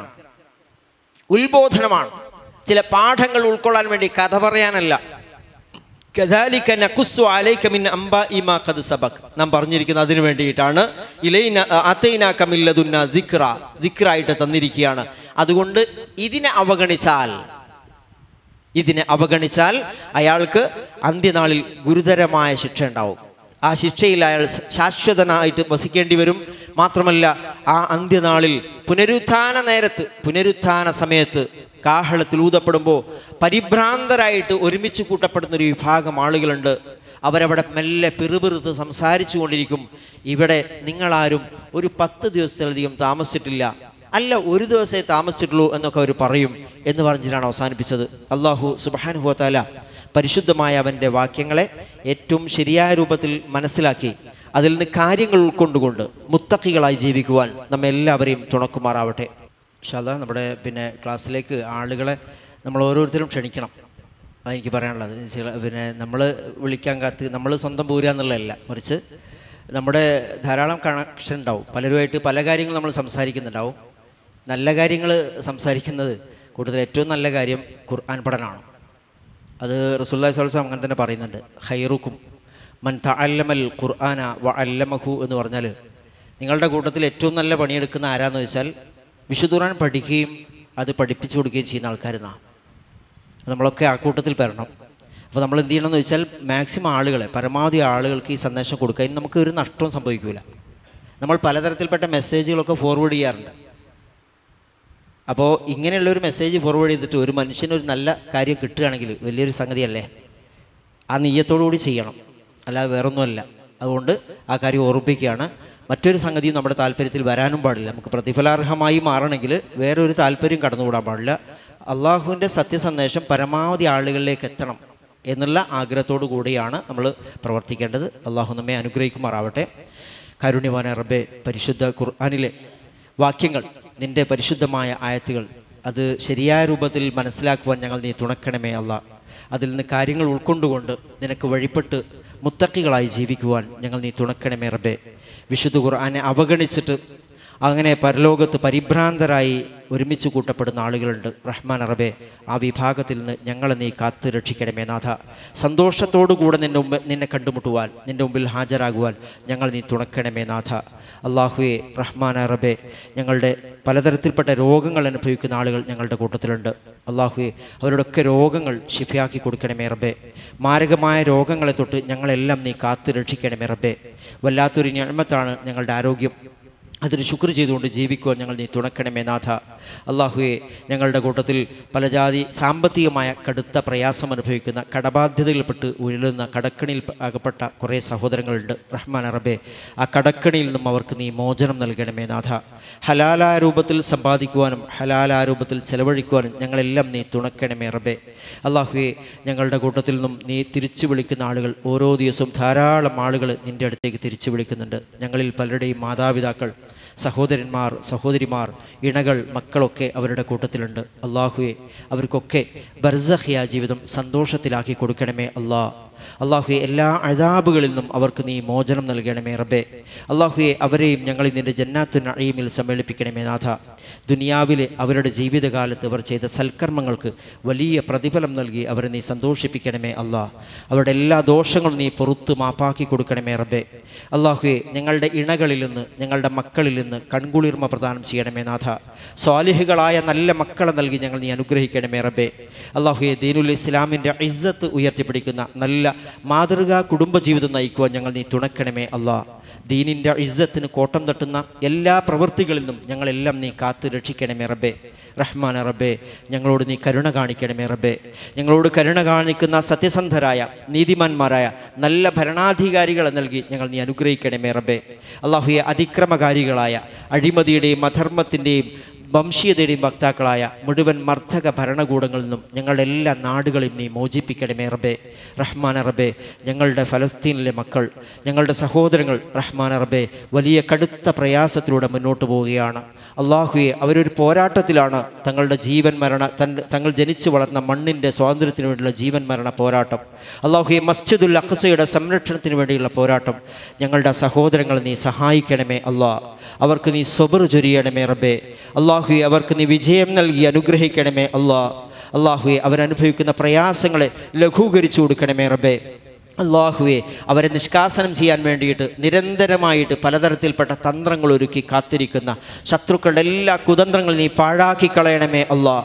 ഉത്ബോധനമാണ് ചില പാഠങ്ങൾ ഉൾക്കൊള്ളാൻ വേണ്ടി കഥ പറയാനല്ല കദാലിക നഖുസ്സു അലൈക മിൻ അംബാഇ മാ ഖദ് സബക് നാം പറഞ്ഞിരിക്കുന്നത് അതിനു വേണ്ടിയിട്ടാണ് ഇലൈന അതൈനാക മിൻ ലദുന്ന ദിക്റ ദിക്റായിട്ട് തന്നിരിക്കുകയാണ് അതുകൊണ്ട് ഇതിനെ അവഗണിച്ചാൽ ഇതിനെ അവഗണിച്ചാൽ അയാൾക്ക് അന്ത്യനാളിൽ ഗുരുതരമായ ശിക്ഷ ഉണ്ടാവും ആ ശിക്ഷയിൽ അയാൾ ശാശ്വതനായിട്ട് വസിക്കേണ്ടി വരും മാത്രമല്ല ആ അന്ത്യനാളിൽ പുനരുത്ഥാന നേരത്ത് പുനരുത്ഥാന സമയത്ത് കാഹളത്തിൽ ഊതപ്പെടുമ്പോൾ പരിഭ്രാന്തരായിട്ട് ഒരുമിച്ച് കൂട്ടപ്പെടുന്ന ഒരു വിഭാഗം ആളുകളുണ്ട് അവരവിടെ മെല്ലെ പിറുപിറുത്ത് സംസാരിച്ചു കൊണ്ടിരിക്കും ഇവിടെ നിങ്ങളാരും ഒരു പത്ത് ദിവസത്തിലധികം താമസിച്ചിട്ടില്ല അല്ല ഒരു ദിവസമേ താമസിച്ചിട്ടുള്ളൂ എന്നൊക്കെ അവർ പറയും എന്ന് പറഞ്ഞിട്ടാണ് അവസാനിപ്പിച്ചത് അള്ളാഹു സുബാനുഭവത്താല പരിശുദ്ധമായ അവൻ്റെ വാക്യങ്ങളെ ഏറ്റവും ശരിയായ രൂപത്തിൽ മനസ്സിലാക്കി അതിൽ നിന്ന് കാര്യങ്ങൾ ഉൾക്കൊണ്ടുകൊണ്ട് മുത്തക്കികളായി ജീവിക്കുവാൻ നമ്മെ എല്ലാവരെയും തുണക്കുമാറാവട്ടെ ഷാദ നമ്മുടെ പിന്നെ ക്ലാസ്സിലേക്ക് ആളുകളെ നമ്മൾ ഓരോരുത്തരും ക്ഷണിക്കണം അതാണ് എനിക്ക് പറയാനുള്ളത് ചില പിന്നെ നമ്മൾ വിളിക്കാൻ കാത്ത് നമ്മൾ സ്വന്തം പോരുക എന്നുള്ളതല്ല മറിച്ച് നമ്മുടെ ധാരാളം കണക്ഷൻ ഉണ്ടാവും പലരുമായിട്ട് പല കാര്യങ്ങളും നമ്മൾ സംസാരിക്കുന്നുണ്ടാവും നല്ല കാര്യങ്ങൾ സംസാരിക്കുന്നത് കൂടുതൽ ഏറ്റവും നല്ല കാര്യം ഖുർആൻ പഠനമാണ് അത് റസുല്ലാ സ്വലം അങ്ങനെ തന്നെ പറയുന്നുണ്ട് ഹൈറുക്കും മൻ തഅല്ലമൽ ഖുർആന വ അല്ലമഹു എന്ന് പറഞ്ഞാൽ നിങ്ങളുടെ കൂട്ടത്തിൽ ഏറ്റവും നല്ല പണിയെടുക്കുന്ന ആരാന്ന് വെച്ചാൽ വിശുദ്ധ ഖുർആൻ പഠിക്കുകയും അത് പഠിപ്പിച്ചു കൊടുക്കുകയും ചെയ്യുന്ന ആൾക്കാരെന്നാണ് നമ്മളൊക്കെ ആ കൂട്ടത്തിൽ പെടണം അപ്പോൾ നമ്മൾ എന്ത് ചെയ്യണമെന്ന് വെച്ചാൽ മാക്സിമം ആളുകളെ പരമാവധി ആളുകൾക്ക് ഈ സന്ദേശം കൊടുക്കുക ഇനി നമുക്ക് ഒരു നഷ്ടവും സംഭവിക്കില്ല നമ്മൾ പലതരത്തിൽപ്പെട്ട മെസ്സേജുകളൊക്കെ ഫോർവേഡ് ചെയ്യാറുണ്ട് അപ്പോൾ ഇങ്ങനെയുള്ള ഒരു മെസ്സേജ് ഫോർവേഡ് ചെയ്തിട്ട് ഒരു മനുഷ്യന് ഒരു നല്ല കാര്യം കിട്ടുകയാണെങ്കിൽ വലിയൊരു സംഗതിയല്ലേ ആ നെയ്യത്തോടു കൂടി ചെയ്യണം അല്ലാതെ വേറൊന്നുമല്ല അതുകൊണ്ട് ആ കാര്യം ഓർമ്മിപ്പിക്കുകയാണ് മറ്റൊരു സംഗതിയും നമ്മുടെ താല്പര്യത്തിൽ വരാനും പാടില്ല നമുക്ക് പ്രതിഫലാർഹമായി മാറണമെങ്കിൽ വേറൊരു താല്പര്യം കടന്നുകൂടാൻ പാടില്ല അള്ളാഹുവിൻ്റെ സത്യസന്ദേശം പരമാവധി ആളുകളിലേക്ക് എത്തണം എന്നുള്ള ആഗ്രഹത്തോടു കൂടിയാണ് നമ്മൾ പ്രവർത്തിക്കേണ്ടത് അള്ളാഹു നമ്മെ അനുഗ്രഹിക്കുമാറാവട്ടെ കാരുണ്യവാന റബ്ബെ പരിശുദ്ധ ഖുർആാനിലെ വാക്യങ്ങൾ നിൻ്റെ പരിശുദ്ധമായ ആയത്തുകൾ അത് ശരിയായ രൂപത്തിൽ മനസ്സിലാക്കുവാൻ ഞങ്ങൾ നീ തുണക്കണമേ അല്ല അതിൽ നിന്ന് കാര്യങ്ങൾ ഉൾക്കൊണ്ടുകൊണ്ട് നിനക്ക് വഴിപ്പെട്ട് മുത്തക്കികളായി ജീവിക്കുവാൻ ഞങ്ങൾ നീ തുണക്കണമേ റബ്ബെ വിശുദ്ധ ഖുർആനെ അവഗണിച്ചിട്ട് അങ്ങനെ പരലോകത്ത് പരിഭ്രാന്തരായി ഒരുമിച്ച് കൂട്ടപ്പെടുന്ന ആളുകളുണ്ട് റഹ്മാൻ അറബെ ആ വിഭാഗത്തിൽ നിന്ന് ഞങ്ങളെ നീ കാത്ത് രക്ഷിക്കണമേ നാഥ സന്തോഷത്തോടുകൂടെ നിൻ്റെ മുമ്പ് നിന്നെ കണ്ടുമുട്ടുവാൻ നിൻ്റെ മുമ്പിൽ ഹാജരാകുവാൻ ഞങ്ങൾ നീ തുണക്കണമേ നാഥ അള്ളാഹുവെ റഹ്മാൻ അറബെ ഞങ്ങളുടെ പലതരത്തിൽപ്പെട്ട രോഗങ്ങൾ അനുഭവിക്കുന്ന ആളുകൾ ഞങ്ങളുടെ കൂട്ടത്തിലുണ്ട് അള്ളാഹുവെ അവരുടെയൊക്കെ രോഗങ്ങൾ ശിഫയാക്കി കൊടുക്കണമേ റബ്ബെ മാരകമായ രോഗങ്ങളെ തൊട്ട് ഞങ്ങളെല്ലാം നീ കാത്ത് രക്ഷിക്കണമേ റബ്ബെ വല്ലാത്തൊരു ഞാമത്താണ് ഞങ്ങളുടെ ആരോഗ്യം അതിന് ശുക്ർ ചെയ്തുകൊണ്ട് ജീവിക്കുവാൻ ഞങ്ങൾ നീ തുണക്കണമേ നാഥ അള്ളാഹുവെ ഞങ്ങളുടെ കൂട്ടത്തിൽ പല ജാതി സാമ്പത്തികമായ കടുത്ത പ്രയാസം അനുഭവിക്കുന്ന കടബാധ്യതകളിൽപ്പെട്ട് ഉഴലുന്ന കടക്കണിയിൽ അകപ്പെട്ട കുറേ സഹോദരങ്ങളുണ്ട് റഹ്മാൻ അറബെ ആ കടക്കണിയിൽ നിന്നും അവർക്ക് നീ മോചനം നൽകണമേ നാഥ ഹലാലായ രൂപത്തിൽ സമ്പാദിക്കുവാനും ഹലാലായ രൂപത്തിൽ ചെലവഴിക്കുവാനും ഞങ്ങളെല്ലാം നീ തുണക്കണമേ റബ്ബെ അള്ളാഹുവെ ഞങ്ങളുടെ കൂട്ടത്തിൽ നിന്നും നീ തിരിച്ചു വിളിക്കുന്ന ആളുകൾ ഓരോ ദിവസവും ധാരാളം ആളുകൾ നിൻ്റെ അടുത്തേക്ക് തിരിച്ചു വിളിക്കുന്നുണ്ട് ഞങ്ങളിൽ പലരുടെയും മാതാപിതാക്കൾ സഹോദരന്മാർ സഹോദരിമാർ ഇണകൾ മക്കളൊക്കെ അവരുടെ കൂട്ടത്തിലുണ്ട് അള്ളാഹുവെ അവർക്കൊക്കെ ബർസഹിയ ജീവിതം സന്തോഷത്തിലാക്കി കൊടുക്കണമേ അള്ളാ അള്ളാഹുയെ എല്ലാ അഴാബുകളിൽ നിന്നും അവർക്ക് നീ മോചനം നൽകണമേ റബ്ബെ അള്ളാഹുയെ അവരെയും ഞങ്ങൾ നിൻ്റെ ജന്നാത്തു നഴീമിൽ സമ്മേളിപ്പിക്കണമേ നാഥ ദുനിയാവിലെ അവരുടെ ജീവിതകാലത്ത് അവർ ചെയ്ത സൽക്കർമ്മങ്ങൾക്ക് വലിയ പ്രതിഫലം നൽകി അവരെ നീ സന്തോഷിപ്പിക്കണമേ അല്ലാ അവരുടെ എല്ലാ ദോഷങ്ങളും നീ പുറത്ത് മാപ്പാക്കി കൊടുക്കണമേ റബ്ബെ അള്ളാഹുയെ ഞങ്ങളുടെ ഇണകളിൽ നിന്ന് ഞങ്ങളുടെ മക്കളിൽ നിന്ന് കൺകുളിർമ പ്രദാനം ചെയ്യണമേ നാഥ സ്വാലിഹുകളായ നല്ല മക്കളെ നൽകി ഞങ്ങൾ നീ അനുഗ്രഹിക്കണമേ റബ്ബെ അള്ളാഹുയെ ദീനുൽ ഇസ്ലാമിൻ്റെ ഇസ്സത്ത് ഉയർത്തിപ്പിടിക്കുന്ന നല്ല മാതൃകാ കുടുംബജീവിതം നയിക്കുവാൻ ഞങ്ങൾ നീ തുണക്കണമേ അല്ലാ ദീനിൻ്റെ ഇസ്സത്തിന് കോട്ടം തട്ടുന്ന എല്ലാ പ്രവൃത്തികളിൽ നിന്നും ഞങ്ങളെല്ലാം നീ കാത്ത് രക്ഷിക്കണമേ റബ്ബെ റഹ്മാൻ റബ്ബെ ഞങ്ങളോട് നീ കരുണ കാണിക്കണമേ റബ്ബെ ഞങ്ങളോട് കരുണ കാണിക്കുന്ന സത്യസന്ധരായ നീതിമാന്മാരായ നല്ല ഭരണാധികാരികളെ നൽകി ഞങ്ങൾ നീ അനുഗ്രഹിക്കണമേ റബ്ബെ അള്ളാഹുയെ അതിക്രമകാരികളായ അഴിമതിയുടെയും അധർമ്മത്തിൻ്റെയും വംശീയതയുടെയും വക്താക്കളായ മുഴുവൻ മർദ്ദക ഭരണകൂടങ്ങളിൽ നിന്നും ഞങ്ങളുടെ എല്ലാ നാടുകളെയും നീ മോചിപ്പിക്കണമേ റബ്ബെ റഹ്മാൻ റബ്ബെ ഞങ്ങളുടെ ഫലസ്തീനിലെ മക്കൾ ഞങ്ങളുടെ സഹോദരങ്ങൾ റഹ്മാൻ റബ്ബെ വലിയ കടുത്ത പ്രയാസത്തിലൂടെ മുന്നോട്ട് പോവുകയാണ് അള്ളാഹുയെ അവരൊരു പോരാട്ടത്തിലാണ് തങ്ങളുടെ ജീവൻ മരണ തൻ തങ്ങൾ ജനിച്ചു വളർന്ന മണ്ണിൻ്റെ സ്വാതന്ത്ര്യത്തിന് വേണ്ടിയുള്ള ജീവൻ മരണ പോരാട്ടം അള്ളാഹുയെ മസ്ജിദുൽ അഖസയുടെ സംരക്ഷണത്തിന് വേണ്ടിയുള്ള പോരാട്ടം ഞങ്ങളുടെ സഹോദരങ്ങൾ നീ സഹായിക്കണമേ അള്ളാ അവർക്ക് നീ സ്വബർ ചൊരിയണമേ റബ്ബെ അള്ളാഹുയെ അവർക്ക് നീ വിജയം നൽകി അനുഗ്രഹിക്കണമേ അള്ളാ അള്ളാഹുയെ അവരനുഭവിക്കുന്ന പ്രയാസങ്ങളെ ലഘൂകരിച്ചു കൊടുക്കണമേ റബ്ബെ അള്ളാഹുവെ അവരെ നിഷ്കാസനം ചെയ്യാൻ വേണ്ടിയിട്ട് നിരന്തരമായിട്ട് പലതരത്തിൽപ്പെട്ട തന്ത്രങ്ങൾ ഒരുക്കി കാത്തിരിക്കുന്ന ശത്രുക്കളുടെ എല്ലാ കുതന്ത്രങ്ങളും നീ പാഴാക്കി കളയണമേ അള്ളാ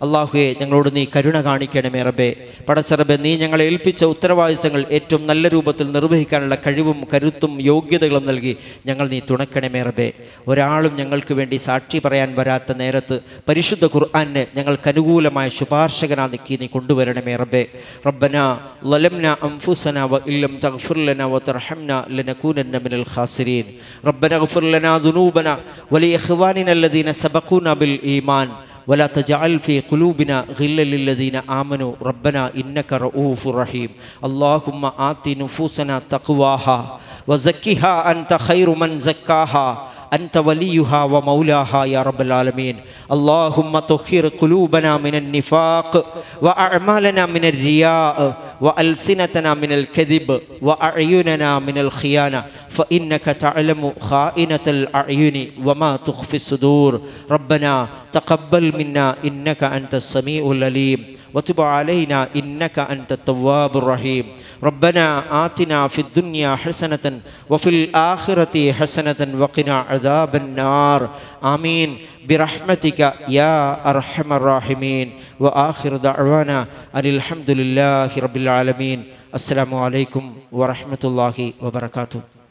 അള്ളാഹുയെ ഞങ്ങളോട് നീ കരുണ കാണിക്കണമേ റബ്ബേ പടച്ചറബെ നീ ഞങ്ങളെ ഏൽപ്പിച്ച ഉത്തരവാദിത്തങ്ങൾ ഏറ്റവും നല്ല രൂപത്തിൽ നിർവഹിക്കാനുള്ള കഴിവും കരുത്തും യോഗ്യതകളും നൽകി ഞങ്ങൾ നീ തുണക്കണമേ റബ്ബേ ഒരാളും ഞങ്ങൾക്ക് വേണ്ടി സാക്ഷി പറയാൻ വരാത്ത നേരത്ത് പരിശുദ്ധ ഖുർആനെ ഞങ്ങൾക്ക് അനുകൂലമായ ശുപാർശകനാ നിക്കി നീ കൊണ്ടുവരണമേ റബ്ബേ റബ്ബന ലലംന അംഫുസന വ ഇല്ലം തഗ്ഫിർ ലന വ തർഹംന ലനകൂനന്ന മിനൽ ഖാസിരീൻ റബ്ബന اغفر لنا ذنوبنا ولإخواننا الذين سبقونا بالإيمان ولا تجعل في قلوبنا غلا للذين آمنوا ربنا إنك رؤوف رحيم اللهم آت نفوسنا تقواها وزكها أنت خير من زكاها أنت وليها ومولاها يا رب العالمين اللهم طهر قلوبنا من النفاق وأعمالنا من الرياء وألسنتنا من الكذب وأعيننا من الخيانة فإنك تعلم خائنة الأعين وما تخفي الصدور ربنا تقبل منا إنك أنت السميع العليم وتب علينا إنك أنت التواب الرحيم ربنا آتنا في الدنيا حسنة وفي الآخرة حسنة وقنا عذاب النار آمين برحمتك يا أرحم الراحمين وآخر دعوانا أن الحمد لله رب العالمين السلام عليكم ورحمة الله وبركاته